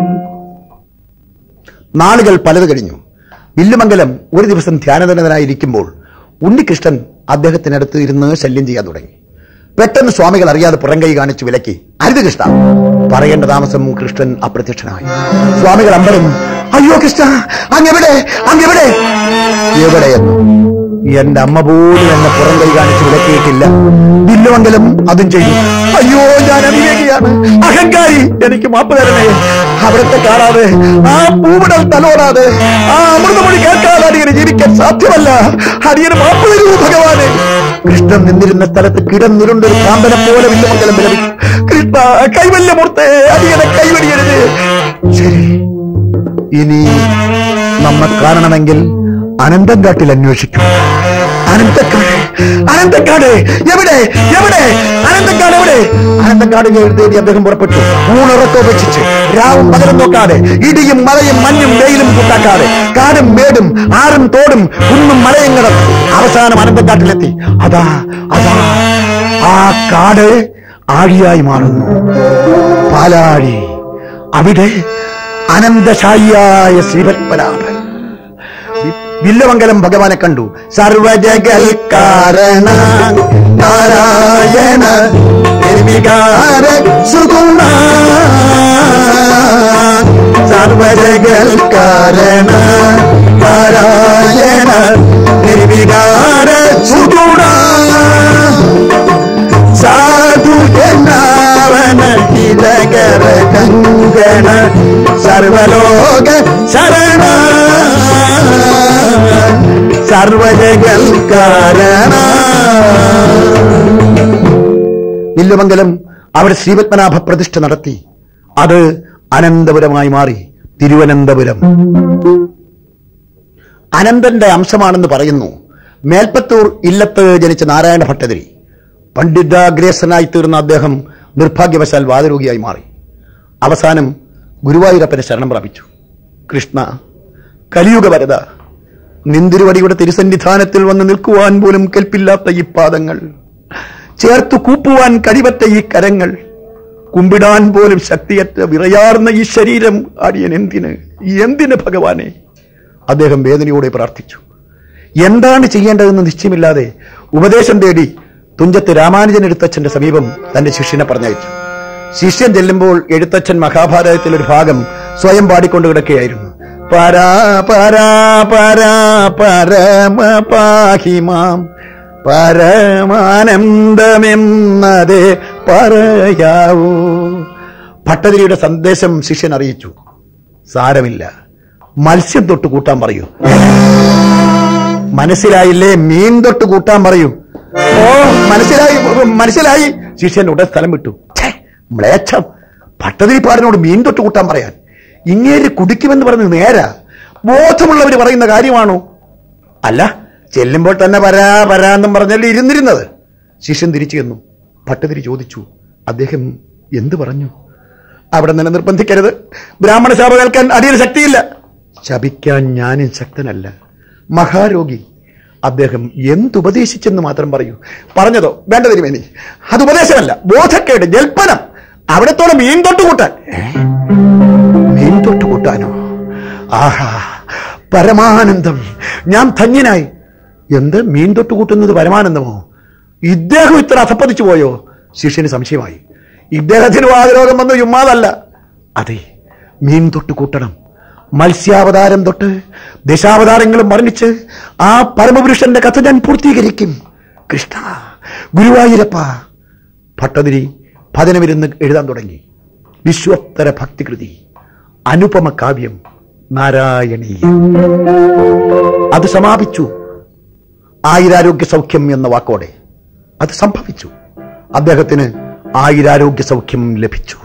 നാളുകൾ പലത് കഴിഞ്ഞു വില്ലുമംഗലം ഒരു ദിവസം ധ്യാനതനതനായിരിക്കുമ്പോൾ ഉണ്ണികൃഷ്ണൻ അദ്ദേഹത്തിനടുത്ത് ഇരുന്ന് ശല്യം ചെയ്യാൻ തുടങ്ങി പെട്ടെന്ന് സ്വാമികൾ അറിയാതെ പുറംകൈ കാണിച്ചു വിലക്കി അരുത് കൃഷ്ണ പറയേണ്ട താമസം കൃഷ്ണൻ അപ്രത്യക്ഷനായി സ്വാമികൾ അമ്പരം അയ്യോ കൃഷ്ണ അങ്ങെവിടെ അങ്ങെവിടെ എവിടെയെന്ന് എന്റെ അമ്മ പോലും എന്നെ പുറം കൈ കാണിച്ച് വിലക്കിയിട്ടില്ല വില്ലുമംഗലം അതും ചെയ്തു അയ്യോ ഞാൻ അവിവേകിയാണ് അഹങ്കാരി എനിക്ക് മാപ്പ് തരണേ അവിടത്തെ കാണാതെ ആ പൂവിടൽ തലോടാതെ ആ അമൃതമൊഴി കേൾക്കാതെ അടിയന് ജീവിക്കാൻ സാധ്യമല്ല അടിയന് മാപ്പ് തരൂ ഭഗവാനെ കൃഷ്ണൻ നിന്നിരുന്ന സ്ഥലത്ത് കിടന്നിരുണ്ടൊരു കാമ്പനെ പോലെ വില്ലുമംഗലം വിലപിച്ചു കൃഷ്ണ കൈവല്യമൂർത്തെ അടിയനെ കൈവടിയരുത് ശരി ഇനി നമ്മെ കാണണമെങ്കിൽ അനന്തങ്കാട്ടിൽ അന്വേഷിക്കും അനന്തക്കാട് അനന്തക്കാട് എവിടെ എവിടെ അനന്തക്കാട് എവിടെ അനന്തക്കാട് തേടി അദ്ദേഹം പുറപ്പെട്ടു ഊണുറക്കോപേക്ഷിച്ച് രാവും പകലും നോക്കാതെ ഇടിയും മഴയും മഞ്ഞും വെയിലും കൂട്ടാക്കാതെ കാടും മേടും ആറും തോടും കുന്നും മലയും കിടന്നു അവസാനം അനന്തക്കാട്ടിലെത്തി അതാ അതാ ആ കാട് ആഴിയായി മാറുന്നു പാലാഴി അവിടെ അനന്തശായിയായ ശ്രീപത്മനാഭൻ വി- വില്ലമംഗലം ഭഗവാനെ കണ്ടു സർവജഗൽ കാരണ നാരായണ നിർവികാര സുഗുണ സർവജഗൽ കാരണ നാരായണ നിർവികാര സുഗുണ സാധു ജനാവന ഹിതകര കങ്കണ സർവലോക ശരണ സർവജഗൽ കാരണ വില്ലുമംഗലം അവിടെ ശ്രീപത്മനാഭ പ്രതിഷ്ഠ നടത്തി അത് അനന്തപുരമായി മാറി തിരുവനന്തപുരം അനന്തന്റെ അംശമാണെന്ന് പറയുന്നു മേൽപ്പത്തൂർ ഇല്ലത്ത് ജനിച്ച നാരായണ ഭട്ടതിരി പണ്ഡിതാഗ്രേസനായി തീർന്ന അദ്ദേഹം നിർഭാഗ്യവശാൽ വാതരോഗിയായി മാറി അവസാനം ഗുരുവായൂരപ്പനെ ശരണം പ്രാപിച്ചു കൃഷ്ണ കലിയുഗ വരത നിന്തിരുവടിയുടെ തിരുസന്നിധാനത്തിൽ വന്ന് നിൽക്കുവാൻ പോലും കെൽപ്പില്ലാത്ത ഈ പാദങ്ങൾ ചേർത്തു കൂപ്പുവാൻ കഴിവറ്റ ഈ കരങ്ങൾ കുമ്പിടാൻ പോലും ശക്തിയറ്റ വിറയാർന്ന ഈ ശരീരം അടിയൻ എന്തിന് എന്തിന് ഭഗവാനെ അദ്ദേഹം വേദനയോടെ പ്രാർത്ഥിച്ചു എന്താണ് ചെയ്യേണ്ടതെന്ന് നിശ്ചയമില്ലാതെ ഉപദേശം തേടി തുഞ്ചത്ത് രാമാനുജൻ എഴുത്തച്ഛന്റെ സമീപം തന്റെ ശിഷ്യനെ പറഞ്ഞയച്ചു ശിഷ്യൻ ചെല്ലുമ്പോൾ എഴുത്തച്ഛൻ മഹാഭാരതത്തിൽ ഒരു ഭാഗം സ്വയം പാടിക്കൊണ്ട് കിടക്കുകയായിരുന്നു പരാ പരാ പരാ പരമ പാഹിമാം പരമാനന്ദമെന്നതേ പറയാവൂ ഭട്ടതിരിയുടെ സന്ദേശം ശിഷ്യൻ അറിയിച്ചു സാരമില്ല മത്സ്യം തൊട്ട് കൂട്ടാൻ പറയൂ മനസ്സിലായില്ലേ മീൻ തൊട്ട് കൂട്ടാൻ പറയൂ ഓ മനസ്സിലായി മനസ്സിലായി ശിഷ്യൻ ഉടൻ സ്ഥലം വിട്ടു ഛേ, മ്ലേച്ഛം ഭട്ടതിരിപ്പാടിനോട് മീൻ തൊട്ട് കൂട്ടാൻ പറയാൻ ഇങ്ങേര് കുടിക്കുമെന്ന് പറഞ്ഞ് നേരാ ബോധമുള്ളവർ പറയുന്ന കാര്യമാണോ അല്ല ചെല്ലുമ്പോൾ തന്നെ വരാ വരാന്നും പറഞ്ഞല്ലേ ഇരുന്നിരുന്നത് ശിഷ്യൻ തിരിച്ചു ചെന്നു ഭട്ടതിരി ചോദിച്ചു അദ്ദേഹം എന്ത് പറഞ്ഞു അവിടെ നിന്ന് നിർബന്ധിക്കരുത് ബ്രാഹ്മണ ശാപ കേൾക്കാൻ അടിയിൽ ശക്തിയില്ല ശപിക്കാൻ ഞാനും ശക്തനല്ല മഹാരോഗി അദ്ദേഹം എന്തുപദേശിച്ചെന്ന് മാത്രം പറയൂ പറഞ്ഞതോ വേണ്ട തിരുമേനി അത് ഉപദേശമല്ല ബോധക്കേട് ജൽപ്പനം അവിടത്തോടെ മീൻ തൊട്ട് കൂട്ടാൻ ഏ? മീൻ തൊട്ട് കൂട്ടാനോ ആഹാ പരമാനന്ദം ഞാൻ ധന്യനായി എന്ത് മീൻ തൊട്ട് കൂട്ടുന്നത് പരമാനന്ദമോ ഇദ്ദേഹം ഇത്ര അധപ്പതിച്ചു പോയോ ശിഷ്യന് സംശയമായി ഇദ്ദേഹത്തിന് വാതരോഗം വന്നു ചുമ്മാതല്ല അതെ മീൻ തൊട്ട് കൂട്ടണം മത്സ്യാവതാരം തൊട്ട് ദശാവതാരങ്ങളും വർണ്ണിച്ച് ആ പരമപുരുഷന്റെ കഥ ഞാൻ പൂർത്തീകരിക്കും കൃഷ്ണ ഗുരുവായൂരപ്പ ഭട്ടതിരി ഭജനമിരുന്ന് എഴുതാൻ തുടങ്ങി വിശ്വോത്തര ഭക്തികൃതി അനുപമ കാവ്യം നാരായണീയ അത് സമാപിച്ചു ആയിരാരോഗ്യ സൗഖ്യം എന്ന വാക്കോടെ അത് സംഭവിച്ചു അദ്ദേഹത്തിന് ആയിരാരോഗ്യ സൗഖ്യം ലഭിച്ചു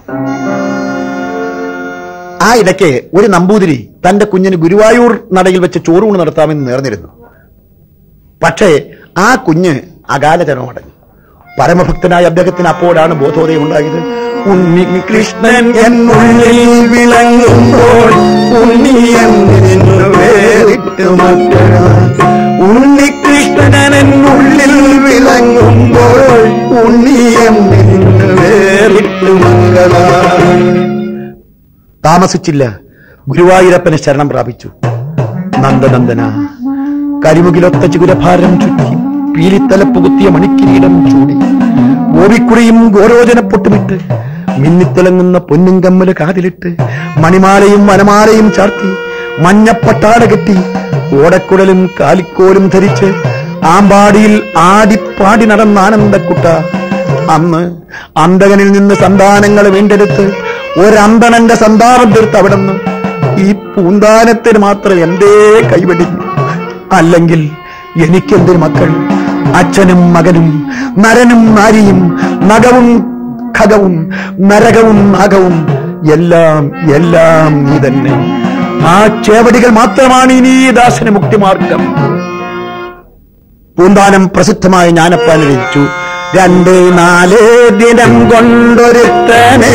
ആ ഇടയ്ക്ക് ഒരു നമ്പൂതിരി തന്റെ കുഞ്ഞിന് ഗുരുവായൂർ നടയിൽ വെച്ച് ചോറൂണ് നടത്താമെന്ന് നേർന്നിരുന്നു പക്ഷേ ആ കുഞ്ഞ് അകാല ജനമടഞ്ഞു പരമഭക്തനായ അദ്ദേഹത്തിന് അപ്പോഴാണ് ബോധോദയം ഉണ്ടായത് ഉണ്ണി കൃഷ്ണൻ എന്നുള്ളിൽ വിളങ്ങുമ്പോൾ ഉണ്ണിയൻ നിന്നു വേറിട്ട് മക്കളായി ഉണ്ണികൃഷ്ണൻ എന്നുള്ളിൽ വിളങ്ങുമ്പോൾ ഉണ്ണിയൻ നിന്നു വേറിട്ട് മക്കളായി താമസിച്ചില്ല ഗുരുവായൂരപ്പനെ ശരണം പ്രാപിച്ചു നന്ദനന്ദന കരിമുകിലൊത്ത ചിഗുരഭാരം ചുറ്റി പീലിത്തലപ്പ് കുത്തിയ മണിക്കിരീടം ചൂടി ഗോപിക്കുറിയും ഗോരോചനപ്പൊട്ടുമിട്ട് മിന്നിത്തിളങ്ങുന്ന പൊന്നും കമ്മല് കാതിലിട്ട് മണിമാലയും വനമാലയും ചാർത്തി മഞ്ഞപ്പട്ടാട കെട്ടി ഓടക്കുടലും കാലിക്കോലും ധരിച്ച് ആമ്പാടിയിൽ ആടിപ്പാടി നടന്ന ആനന്ദക്കുട്ട അന്ന് അന്തകനിൽ നിന്ന് സന്താനങ്ങൾ വീണ്ടെടുത്ത് ഒരന്തണന്റെ സന്താനം തീർത്ത് അവിടുന്ന് ഈ പൂന്താനത്തിന് മാത്രം എന്തേ കൈവടിഞ്ഞു അല്ലെങ്കിൽ എനിക്കെന്തൊരു മക്കൾ അച്ഛനും മകനും നരനും നാരിയും നഗവും ഖഗവും നരകവും നാഗവും എല്ലാം എല്ലാം നീ തന്നെ ആ ചേവടികൾ മാത്രമാണ് ഇനി ഈ ദാസന് മുക്തിമാർഗം പൂന്താനം പ്രസിദ്ധമായ ജ്ഞാനപ്പാൻ രചിച്ചു രണ്ട് നാല് ദിനം കൊണ്ടൊരുത്തനെ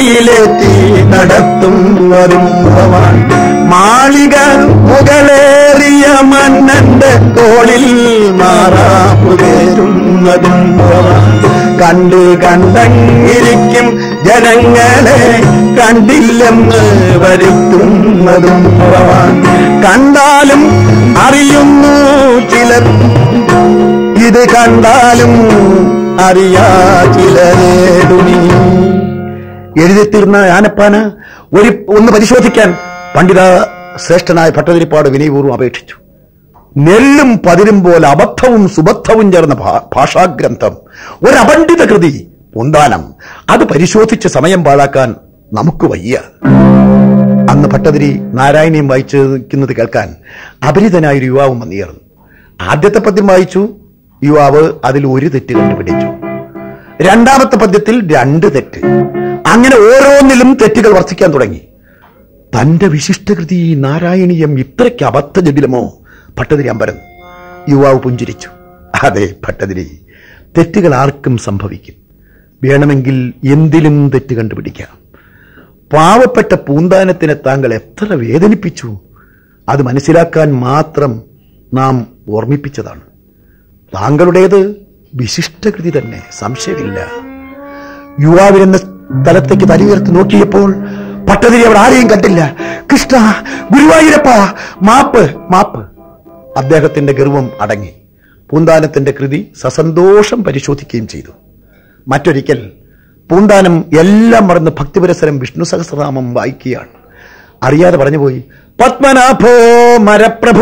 തണ്ടിയിലെത്തി നടത്തും വരും ഭവാൻ മാളിക മുകളേറി മാറിയ മന്നന്റെ തോളിൽ മാറാപ്പുകേറ്റുന്നതും കണ്ടു കണ്ടങ്ങിരിക്കും ജനങ്ങളെ കണ്ടില്ലെന്ന് വരുത്തുന്നതും കണ്ടാലും അറിയുന്നു ചിലർ ഇത് കണ്ടാലും അറിയാ ചിലരേടുമീ എഴുതിത്തീർന്ന ആനപ്പാന് ഒരു ഒന്ന് പരിശോധിക്കാൻ പണ്ഡിത ശ്രേഷ്ഠനായ ഭട്ടതിരിപ്പാട് വിനയപൂർവ്വം അപേക്ഷിച്ചു നെല്ലും പതിരും പോലെ അബദ്ധവും സുബദ്ധവും ചേർന്ന ഭാ- ഭാഷാഗ്രന്ഥം ഒരു അപണ്ഡിത കൃതി പൊന്താനം അത് പരിശോധിച്ച് സമയം പാഴാക്കാൻ നമുക്ക് വയ്യ അന്ന് ഭട്ടതിരി നാരായണീയം വായിച്ചു നിൽക്കുന്നത് കേൾക്കാൻ അപരിതനായ ഒരു യുവാവും വന്നിയർന്നു ആദ്യത്തെ പദ്യം വായിച്ചു യുവാവ് അതിൽ ഒരു തെറ്റ് കണ്ടുപിടിച്ചു രണ്ടാമത്തെ പദ്യത്തിൽ രണ്ട് തെറ്റ് അങ്ങനെ ഓരോന്നിലും തെറ്റുകൾ വർദ്ധിക്കാൻ തുടങ്ങി തന്റെ വിശിഷ്ടകൃതി നാരായണീയം ഇത്രയ്ക്ക് അബദ്ധജടിലമോ ഭട്ടതിരി അമ്പരം യുവാവ് പുഞ്ചിരിച്ചു അതെ ഭട്ടതിരി തെറ്റുകൾ ആർക്കും സംഭവിക്കും വേണമെങ്കിൽ എന്തിലും തെറ്റ് കണ്ടുപിടിക്കാം പാവപ്പെട്ട പൂന്താനത്തിനെ താങ്കൾ എത്ര വേദനിപ്പിച്ചു അത് മനസ്സിലാക്കാൻ മാത്രം നാം ഓർമ്മിപ്പിച്ചതാണ് താങ്കളുടേത് വിശിഷ്ടകൃതി തന്നെ സംശയമില്ല യുവാവിനെന്ന സ്ഥലത്തേക്ക് തലയുയർത്തി നോക്കിയപ്പോൾ പട്ടതിരി അവിടെ ആരെയും കണ്ടില്ല കൃഷ്ണ ഗുരുവായൂരപ്പ മാപ്പ് മാപ്പ് അദ്ദേഹത്തിന്റെ ഗർവം അടങ്ങി പൂന്താനത്തിന്റെ കൃതി സസന്തോഷം പരിശോധിക്കുകയും ചെയ്തു മറ്റൊരിക്കൽ പൂന്താനം എല്ലാം മറന്ന് ഭക്തിപുരസരം വിഷ്ണു സഹസ്രനാമം വായിക്കുകയാണ് അറിയാതെ പറഞ്ഞുപോയി പത്മനാഭോ മരപ്രഭു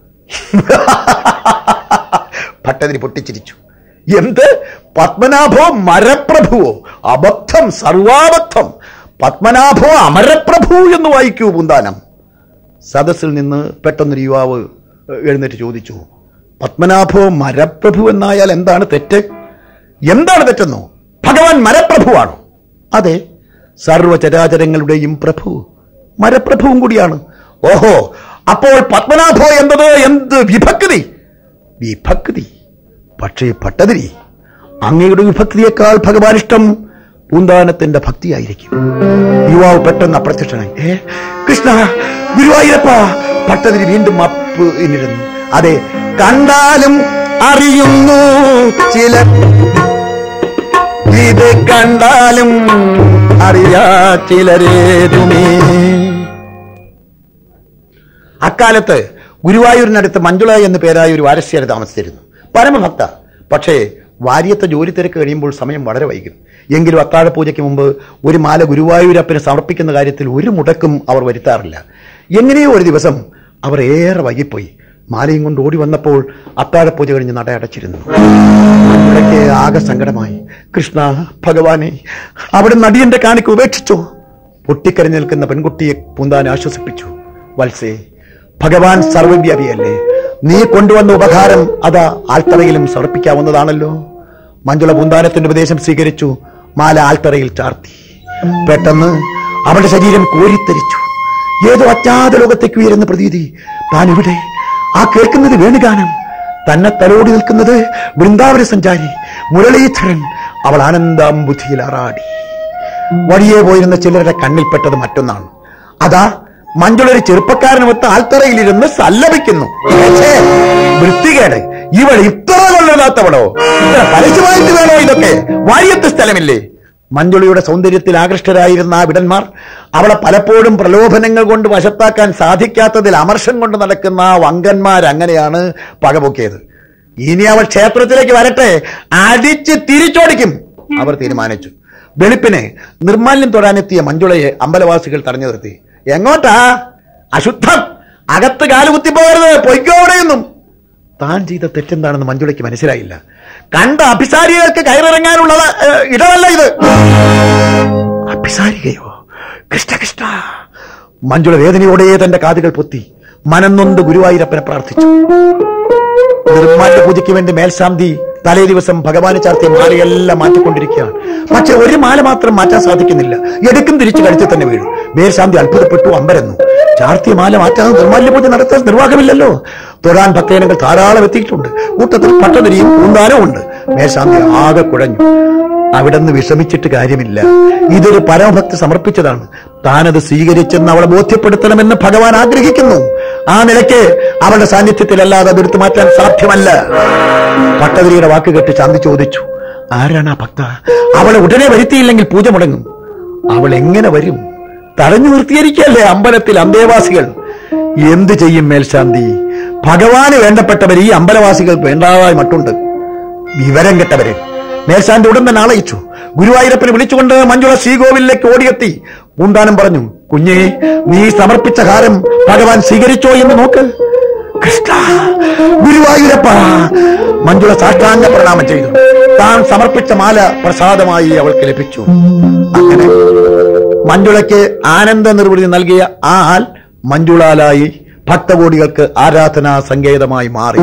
ഭട്ടതിരി പൊട്ടിച്ചിരിച്ചു എന്ത് പത്മനാഭോ മരപ്രഭുവോ അബദ്ധം സർവാബദ്ധം പത്മനാഭോ അമരപ്രഭു എന്ന് വായിക്കൂ പൂന്താനം സദസ്സിൽ നിന്ന് പെട്ടെന്നൊരു യുവാവ് എഴുന്നേറ്റ് ചോദിച്ചു പത്മനാഭോ മരപ്രഭു എന്നായാൽ എന്താണ് തെറ്റ് എന്താണ് തെറ്റെന്നോ ഭഗവാൻ മരപ്രഭുവാണോ അതെ സർവചരാചരങ്ങളുടെയും പ്രഭു മരപ്രഭുവും കൂടിയാണ് ഓഹോ അപ്പോൾ പത്മനാഭോ എന്നത് എന്ത് വിഭക്തി വിഭക്തി പക്ഷേ ഭട്ടതിരി അങ്ങയുടെ വിഭക്തിയേക്കാൾ ഭഗവാൻ ഇഷ്ടം പൂന്താനത്തിന്റെ ഭക്തിയായിരിക്കും യുവാവ് പെട്ടെന്ന് അപ്രത്യക്ഷനായി ഏ കൃഷ്ണ ഗുരുവായൂരപ്പ ഭട്ടതിരി വീണ്ടും അപ്പ് എന്നിരുന്നു അതെ കണ്ടാലും അറിയുന്നു ചില ഇത് കണ്ടാലും അറിയാ ചിലരേതുമേ അക്കാലത്ത് ഗുരുവായൂരിനടുത്ത് മഞ്ജുള എന്നു പേരായ ഒരു വാരസ്യാര് താമസിച്ചിരുന്നു പരമഭക്ത പക്ഷേ വാര്യത്തെ ജോലി തിരക്ക് കഴിയുമ്പോൾ സമയം വളരെ വൈകും എങ്കിലും അത്താഴ പൂജയ്ക്ക് മുമ്പ് ഒരു മാല ഗുരുവായൂരപ്പന് സമർപ്പിക്കുന്ന കാര്യത്തിൽ ഒരു മുടക്കും അവർ വരുത്താറില്ല എങ്ങനെയോ ഒരു ദിവസം അവർ ഏറെ വൈകിപ്പോയി മാലയും കൊണ്ട് ഓടി വന്നപ്പോൾ അത്താഴ പൂജ കഴിഞ്ഞ് നട അടച്ചിരുന്നു മഞ്ജുളയ്ക്ക് ആകെ സങ്കടമായി കൃഷ്ണ ഭഗവാനെ അവിടെ നടിയന്റെ കാണിക്ക് ഉപേക്ഷിച്ചോ പൊട്ടിക്കരഞ്ഞു നിൽക്കുന്ന പെൺകുട്ടിയെ പൂന്താൻ ആശ്വസിപ്പിച്ചു വത്സേ ഭഗവാൻ സർവവ്യാപിയല്ലേ നീ കൊണ്ടുവന്ന ഉപകാരം അതാ ആൽത്തറയിലും സമർപ്പിക്കാവുന്നതാണല്ലോ മഞ്ജുള പൂന്താനത്തിന്റെ ഉപദേശം സ്വീകരിച്ചു മാല ആൽത്തറയിൽ ചാർത്തി പെട്ടെന്ന് അവളുടെ ശരീരം കോരിത്തരിച്ചു ഏതോ അജ്ഞാത ലോകത്തേക്ക് ഉയരുന്ന പ്രതീതി താൻ ഇവിടെ ആ കേൾക്കുന്നത് വേണുഗാനം തന്നെ തലോടി നിൽക്കുന്നത് വൃന്ദാവന സഞ്ചാരി മുരളീധരൻ അവൾ ആനന്ദാംബുദ്ധിയിൽ ആറാടി വഴിയെ പോയിരുന്ന ചിലരുടെ കണ്ണിൽപ്പെട്ടത് മറ്റൊന്നാണ് അതാ മഞ്ജുളൊരു ചെറുപ്പക്കാരനുമൊത്ത് ആൽത്തറയിലിരുന്ന് സല്ലപിക്കുന്നു ഛേ, വൃത്തികേട് ഇവൾ ഇത്ര കൊള്ളരുതാത്തവളോ ഇത്ര പരസ്യമായിട്ട് വേണോ ഇതൊക്കെ വാര്യത്ത് സ്ഥലമില്ലേ മഞ്ജുളിയുടെ സൗന്ദര്യത്തിൽ ആകൃഷ്ടരായിരുന്ന ആ വിടന്മാർ അവളെ പലപ്പോഴും പ്രലോഭനങ്ങൾ കൊണ്ട് വശത്താക്കാൻ സാധിക്കാത്തതിൽ അമർഷം കൊണ്ട് നടക്കുന്ന ആ വങ്കന്മാരങ്ങനെയാണ് പകപൊക്കിയത് ഇനി അവൾ ക്ഷേത്രത്തിലേക്ക് വരട്ടെ അടിച്ച് തിരിച്ചോടിക്കും അവർ തീരുമാനിച്ചു വെളുപ്പിന് നിർമാല്യം തൊടാനെത്തിയ മഞ്ജുളയെ അമ്പലവാസികൾ തടഞ്ഞു നിർത്തി എങ്ങോട്ടാ അശുദ്ധം അകത്ത് കാലുകുത്തി പോകരുത് പൊയ്ക്കോ അവിടെയൊന്നും താൻ ചെയ്ത തെറ്റെന്താണെന്ന് മഞ്ജുളയ്ക്ക് മനസ്സിലായില്ല കണ്ട അഭിസാരികൾക്ക് കയറിറങ്ങാനുള്ള ഏഹ്, ഇടമല്ല ഇത് അഭിസാരികയോ കൃഷ്ണ കൃഷ്ണ മഞ്ജുള വേദനയോടെ തന്റെ കാതുകൾ പൊത്തി മനന്നൊന്ത് ഗുരുവായൂരപ്പനെ പ്രാർത്ഥിച്ചു നിർമ്മാല്യ പൂജയ്ക്ക് വേണ്ടി മേൽശാന്തി തലേ ദിവസം ഭഗവാന് ചാർത്തിയ മാലയെല്ലാം മാറ്റിക്കൊണ്ടിരിക്കുകയാണ് പക്ഷെ ഒരു മാല മാത്രം മാറ്റാൻ സാധിക്കുന്നില്ല എടുക്കും തിരിച്ചു കഴുത്തിൽ തന്നെ വീഴും മേൽശാന്തി അത്ഭുതപ്പെട്ടു അമ്പരന്നു ചാർത്തിയ മാല മാറ്റാതെ നിർമ്മാല്യ പൂജ നടത്താൻ നിർവാഹമില്ലല്ലോ തൊഴാൻ ഭക്തജനങ്ങൾ ധാരാളം എത്തിയിട്ടുണ്ട് കൂട്ടത്തിൽ പട്ടതിരിയും പൂന്താനവും ഉണ്ട് മേൽശാന്തി ആകെ കുഴഞ്ഞു അവിടെ നിന്ന് വിഷമിച്ചിട്ട് കാര്യമില്ല ഇതൊരു പരമഭക്തി സമർപ്പിച്ചതാണ് താനത് സ്വീകരിച്ചെന്ന് അവളെ ബോധ്യപ്പെടുത്തണമെന്ന് ഭഗവാൻ ആഗ്രഹിക്കുന്നു ആ നിലയ്ക്ക് അവളുടെ സാന്നിധ്യത്തിലല്ലാതെ അതെടുത്തു മാറ്റാൻ സാധ്യമല്ല ഭട്ടതിരിയുടെ വാക്ക് കേട്ട് ശാന്തി ചോദിച്ചു ആരാണ് ആ ഭക്ത അവളെ ഉടനെ വരുത്തിയില്ലെങ്കിൽ പൂജ മുടങ്ങും അവൾ എങ്ങനെ വരും തടഞ്ഞു നിർത്തിയിരിക്കല്ലേ അമ്പലത്തിൽ അന്തേവാസികൾ എന്തു ചെയ്യും മേൽശാന്തി ഭഗവാന് വേണ്ടപ്പെട്ടവർ ഈ അമ്പലവാസികൾ വേണ്ടാതായി മട്ടുണ്ട് വിവരം കെട്ടവര് മേൽശാന്തി ഉടൻ തന്നെ ആളയിച്ചു ഗുരുവായൂരപ്പനെ വിളിച്ചുകൊണ്ട് മഞ്ജുള ശ്രീകോവിലേക്ക് ഓടിയെത്തി പൂന്താനം പറഞ്ഞു കുഞ്ഞേ നീ സമർപ്പിച്ച ഹാരം ഭഗവാൻ സ്വീകരിച്ചോ എന്ന് നോക്ക് കൃഷ്ണ ഗുരുവായൂരപ്പ മഞ്ജുള സാഷ്ടാംഗ പ്രണാമം ചെയ്തു താൻ സമർപ്പിച്ച മാല പ്രസാദമായി അവൾക്ക് ലഭിച്ചു അങ്ങനെ മഞ്ജുളയ്ക്ക് ആനന്ദ നിർവൃതി നൽകിയ ആ ആൽ മഞ്ജുളാലായി ഭക്തകോടികൾക്ക് ആരാധനാ സങ്കേതമായി മാറി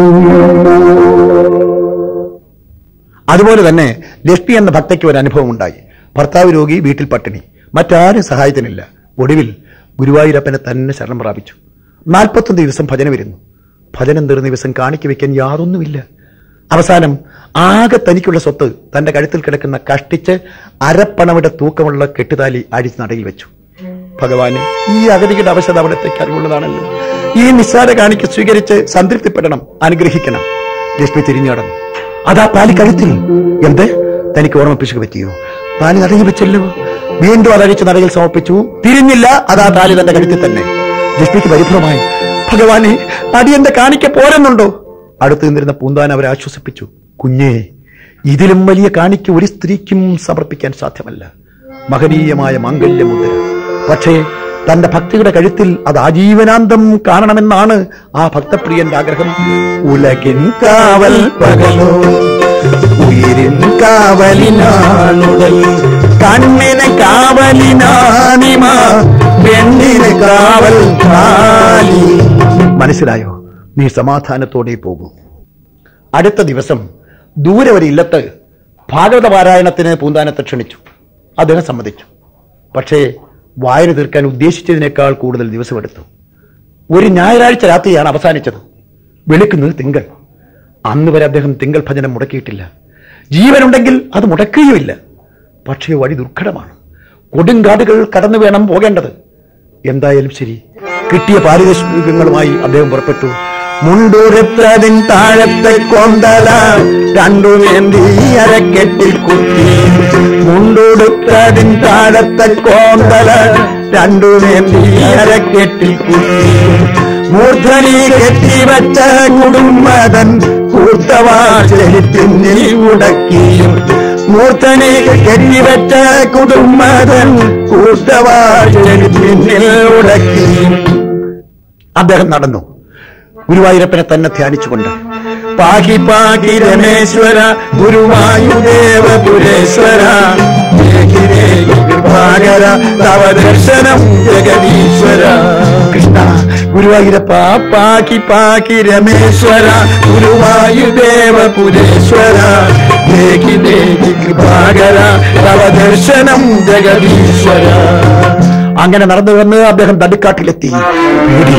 അതുപോലെ തന്നെ ലക്ഷ്മി എന്ന ഭക്തയ്ക്ക് ഒരു അനുഭവം ഉണ്ടായി ഭർത്താവ് രോഗി വീട്ടിൽ പട്ടിണി മറ്റാരും സഹായത്തിനില്ല ഒടുവിൽ ഗുരുവായൂരപ്പനെ തന്നെ ശരണം പ്രാപിച്ചു നാൽപ്പത്തൊന്ന് ദിവസം ഭജന വരുന്നു ഭജനം തീർന്ന ദിവസം കാണിക്ക് വെക്കാൻ യാതൊന്നുമില്ല അവസാനം ആകെ തനിക്കുള്ള സ്വത്ത് തന്റെ കഴുത്തിൽ കിടക്കുന്ന കഷ്ടിച്ച് അരപ്പണവിടെ തൂക്കമുള്ള കെട്ടുതാലി അടിച്ച് നടയിൽ വെച്ചു ഭഗവാന് ഈ അഗതികളുടെ അവശത അവിടത്തേക്ക് അറിവുള്ളതാണല്ലോ ഈ നിസ്സാര കാണിക്ക് സ്വീകരിച്ച് സംതൃപ്തിപ്പെടണം അനുഗ്രഹിക്കണം ലക്ഷ്മി തിരിഞ്ഞു നടന്നു അതാ താലി കഴുത്തിൽ എന്ത് തനിക്ക് ഓർമ്മിപ്പിച്ചു പറ്റിയോ താലി നടങ്ങി വെച്ചല്ലോ വീണ്ടും അതഴിച്ച് നടയിൽ സമർപ്പിച്ചു തിരിഞ്ഞില്ല അതാ താലി തന്റെ കഴുത്തിൽ തന്നെ ലക്ഷ്മിക്ക് പരിഭ്രമായി ഭഗവാനെ അടിയന്റെ കാണിക്ക പോരെന്നുണ്ടോ അടുത്ത് നിന്നിരുന്ന പൂന്താൻ അവരെ ആശ്വസിപ്പിച്ചു കുഞ്ഞേ ഇതിലും വലിയ കാണിക്ക് ഒരു സ്ത്രീക്കും സമർപ്പിക്കാൻ സാധ്യമല്ല മഹനീയമായ മാംഗല്യമുദ്ര പക്ഷേ തന്റെ ഭക്തിയുടെ കഴുത്തിൽ അത് ആജീവനാന്തം കാണണമെന്നാണ് ആ ഭക്തപ്രിയന്റെ ആഗ്രഹം ഉലകിൻ കാവൽ പകലോ ഉയിരിൻ കാവലിനാണുടൽ കണ്ണിന് കാവലിനാണിമ പെണ്ണിന് കാവൽ കാലി മനസ്സിലായോ നീ സമാധാനത്തോടെ പോകൂ അടുത്ത ദിവസം ദൂരെ ഒരു ഇല്ലത്ത് ഭാഗവത പാരായണത്തിന് പൂന്താനത്തെ ക്ഷണിച്ചു അദ്ദേഹം സമ്മതിച്ചു പക്ഷേ വായന തീർക്കാൻ ഉദ്ദേശിച്ചതിനേക്കാൾ കൂടുതൽ ദിവസമെടുത്തു ഒരു ഞായറാഴ്ച രാത്രിയാണ് അവസാനിച്ചത് വെളുക്കുന്നത് തിങ്കൾ അന്ന് വരെ അദ്ദേഹം തിങ്കൾ ഭജനം മുടക്കിയിട്ടില്ല ജീവനുണ്ടെങ്കിൽ അത് മുടക്കുകയുമില്ല പക്ഷേ വഴി ദുർഘടമാണ് കൊടുങ്കാടുകൾ കടന്നു വേണം പോകേണ്ടത് എന്തായാലും ശരി കിട്ടിയ പാരിതോഷികങ്ങളുമായി അദ്ദേഹം പുറപ്പെട്ടു മുണ്ടൂരത്തതിൻ താഴത്തെ കൊന്തല രണ്ടുമേന്തി അരക്കെട്ടിൽ കുത്തി മുണ്ടുടുത്തതിൻ താഴത്തെ കോന്തല രണ്ടുമേന്തി അരക്കെട്ടിൽ കുത്തി മൂർധനി കെട്ടിവച്ച കുടുംബതൻ കൂർത്തവാചരിപ്പിന്നിൽ ഉടക്കിയും മൂർധനി കെട്ടിവച്ച കുടുംബതൻ കൂർത്തവാചരിപ്പിന്നിൽ ഉടക്കിയും അദ്ദേഹം നടന്നു ഗുരുവായൂരപ്പനെ തന്നെ ധ്യാനിച്ചുകൊണ്ട് പാഹി പാഹി രമേശ്വര ഗുരുവായുദേവ പുരേശ്വര ദേഹി ദേഹി വിഭാകര തവ ദർശനം ജഗദീശ്വര കൃഷ്ണ ഗുരുവായൂരപ്പ പാഹി പാഹി രമേശ്വര ഗുരുവായുദേവ പുരേശ്വര ദേഹി ദേഹി വിഭാകര തവ ദർശനം ജഗദീശ്വര അങ്ങനെ നടന്നു വന്ന് അദ്ദേഹം നടുക്കാട്ടിലെത്തി പേടി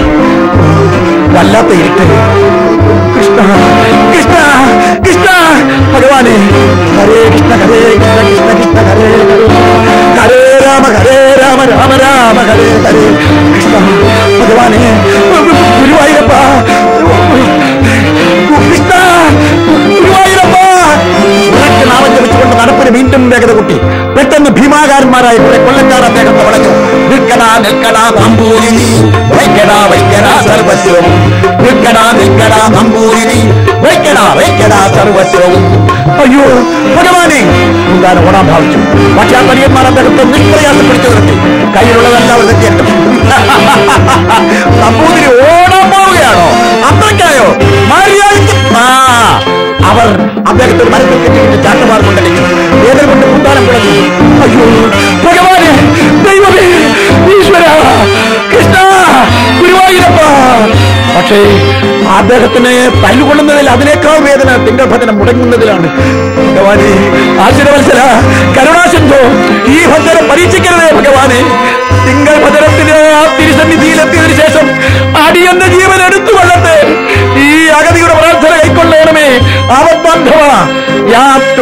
വല്ലാത്ത ഇരുട്ട് കൃഷ്ണ കൃഷ്ണ കൃഷ്ണ ഭഗവാനെ ഹരേ കൃഷ്ണ ഹരേ കൃഷ്ണ കൃഷ്ണ കൃഷ്ണ ഹരേ ഹരേ ഹരേ രാമ ഹരേ രാമ രാമ രാമ ഹരേ ഹരേ കൃഷ്ണ ഭഗവാനെ ഗുരുവായൂരപ്പ കൃഷ്ണ ഗുരുവായൂരപ്പ ഉറക്കെ നാമം ജപിച്ചുകൊണ്ട് നടപ്പിന് വീണ്ടും വേഗത കൂട്ടി പെട്ടെന്ന് ഭീമാകാരന്മാരായ കുറെ കൊല്ലക്കാർ അദ്ദേഹത്തെ വളഞ്ഞു നിൽക്കടാ നിൽക്കടാ നമ്പൂരിനി വൈക്കടാ വൈക്കടാ സർവസ്വവും നിൽക്കടാ നിൽക്കടാ നമ്പൂരിനി വൈക്കടാ വൈക്കടാ സർവസ്വവും അയ്യോ ഭഗവാനെ എന്താണ് ഓടാൻ ഭാവിച്ചു പക്ഷേ ആ പനിയന്മാർ അദ്ദേഹത്തെ നിഷ്പ്രയാസം പിടിച്ചു നിർത്തി കയ്യിലുള്ളതെല്ലാം അവർ തെറ്റിയിട്ടു നമ്പൂതിരി ഓടാൻ പോവുകയാണോ അത്രയ്ക്കായോ മര്യാദയ്ക്ക് ആ അവർ അദ്ദേഹത്തെ ഒരു മരത്തിൽ കെട്ടിയിട്ട് ചാട്ടമാർ കൊണ്ടടിച്ചു വേദന കൊണ്ട് പൂന്താനം കുളഞ്ഞു അയ്യോ ഭഗവാനെ ദൈവമേ ഈശ്വര കൃഷ്ണ ഗുരുവായൂരപ്പ പക്ഷേ അദ്ദേഹത്തിന് തല്ലുകൊള്ളുന്നതിൽ അതിനേക്കാൾ വേദന തിങ്കൾ ഭജനം മുടങ്ങുന്നതിലാണ് ഭഗവാനെ ആശുരവത്സര കരുണാശന്തോ ഈ ഭജന പരീക്ഷിക്കരുതേ ഭഗവാനെ തിങ്കൾ ഭജനത്തിന് ആ തിരുസന്നിധിയിലെത്തിയതിനു ശേഷം അടിയന്റെ ജീവൻ എടുത്തു കൊള്ളട്ടെ ഈ അഗതിയുടെ പ്രാർത്ഥന കൈക്കൊള്ളണമേ അവബന്ധവ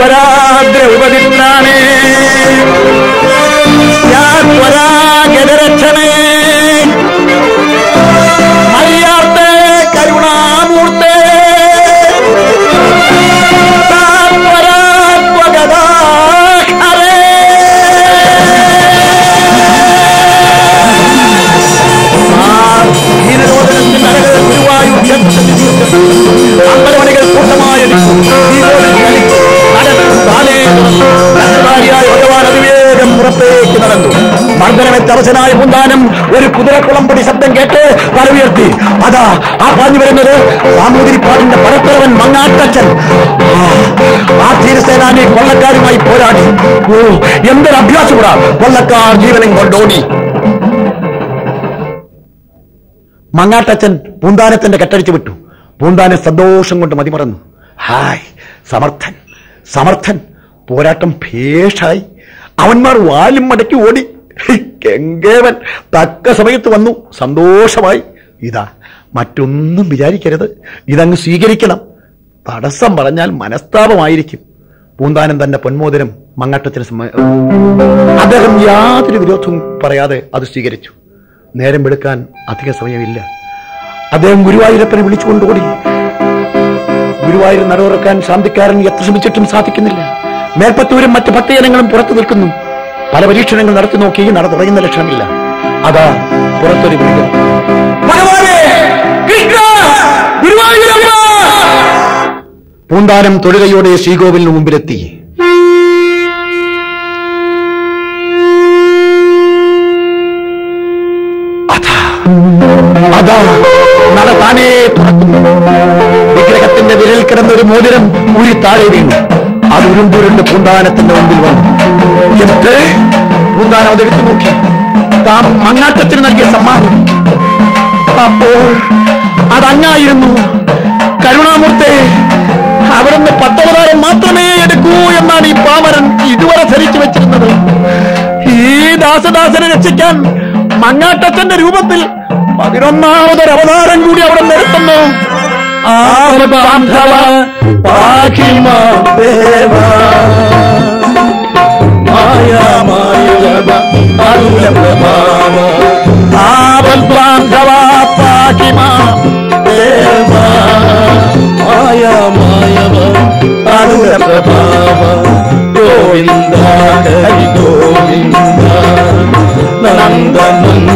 യാത്വരാദ്ര ഉപതിത്രാണേ യാത്വരാ ഗതരക്ഷ മർദ്ദനമേറ്റ അവശനായ പൂന്താനം ഒരു കുതിരക്കുളമ്പടി ശബ്ദം കേട്ട് തല ഉയർത്തി അതാ ആ പാഞ്ഞു വരുന്നത് സാമൂതിരിപ്പാടിന്റെ പടത്തലവൻ മങ്ങാട്ടച്ചൻ ആ, ആ ധീരസേനാനി കൊള്ളക്കാരുമായി പോരാടി ഓ എന്തൊരു അഭ്യാസപ്പെടാ കൊള്ളക്കാർ ജീവനം കൊണ്ടോടി മങ്ങാട്ടച്ചൻ പൂന്താനത്തിന്റെ കെട്ടടിച്ചു വിട്ടു പൂന്താനം സന്തോഷം കൊണ്ട് മതിമറന്നു ഹായ് സമർത്ഥൻ സമർത്ഥൻ പോരാട്ടം ഭേഷായി അവന്മാർ വാലും മടക്കി ഓടി കെങ്കേവൻ തക്ക സമയത്ത് വന്നു സന്തോഷമായി ഇതാ മറ്റൊന്നും വിചാരിക്കരുത് ഇതങ്ങ് സ്വീകരിക്കണം തടസ്സം പറഞ്ഞാൽ മനസ്താപമായിരിക്കും പൂന്താനം തന്റെ പൊന്മോദനം മങ്ങാട്ടത്തിന് സമ്മ- അദ്ദേഹം യാതൊരു വിരോധവും പറയാതെ അത് സ്വീകരിച്ചു നേരം വെളുക്കാൻ അധിക സമയമില്ല അദ്ദേഹം ഗുരുവായൂരപ്പനെ വിളിച്ചുകൊണ്ട് ഓടി ഗുരുവായൂർ നടവുറക്കാൻ ശാന്തിക്കാരൻ എത്ര ശ്രമിച്ചിട്ടും സാധിക്കുന്നില്ല മേൽപ്പത്തൂരും മറ്റ് ഭക്തജനങ്ങളും പുറത്തു നിൽക്കുന്നു പല പരീക്ഷണങ്ങൾ നടത്തി നോക്കി നട തുറയുന്ന ലക്ഷണമില്ല അതാ പുറത്തൊരു വിളികൾ ഭഗവാനേ! കൃഷ്ണ! ഗുരുവായൂരപ്പ! പൂന്താനം തൊഴുകയോടെ ശ്രീകോവിലിന് മുമ്പിലെത്തി അതാ അതാ നട താനേ തുറക്കുന്നു വിഗ്രഹത്തിന്റെ വിരൽ കിടന്ന ഒരു മോതിരം ഊരി താഴെ വീണു അത് ഉരുണ്ടുരുണ്ട് പൂന്താനത്തിന്റെ മുമ്പിൽ വന്നു എന്നിട്ട് പൂന്താനം അതെടുത്തു നോക്കി താൻ മങ്ങാട്ടത്തിന് നൽകിയ സമ്മാനം അപ്പോൾ അതങ്ങായിരുന്നു കരുണാമൂർത്തെ അവിടുന്ന് പത്തവതാരം മാത്രമേ എടുക്കൂ എന്നാണ് ഈ പാമരൻ ഇതുവരെ ധരിച്ചു വെച്ചിരുന്നത് ഈ ദാസദാസനെ രക്ഷിക്കാൻ മങ്ങാട്ടച്ചന്റെ രൂപത്തിൽ പതിനൊന്നാമതൊരു അവതാരം കൂടി അവിടെ നിർത്തുന്നു ആപദ്ബാന്ധവ പാഹി മാം ദേവ. മായാമായുഗവ അരുളപ്രഭാവ. ആപദ്ബാന്ധവ പാഹി മാം ദേവ. മായമായവ അരുളപ്രഭാവ ഗോവിന്ദ ഹരി ഗോവിന്ദ നന്ദനന്ദ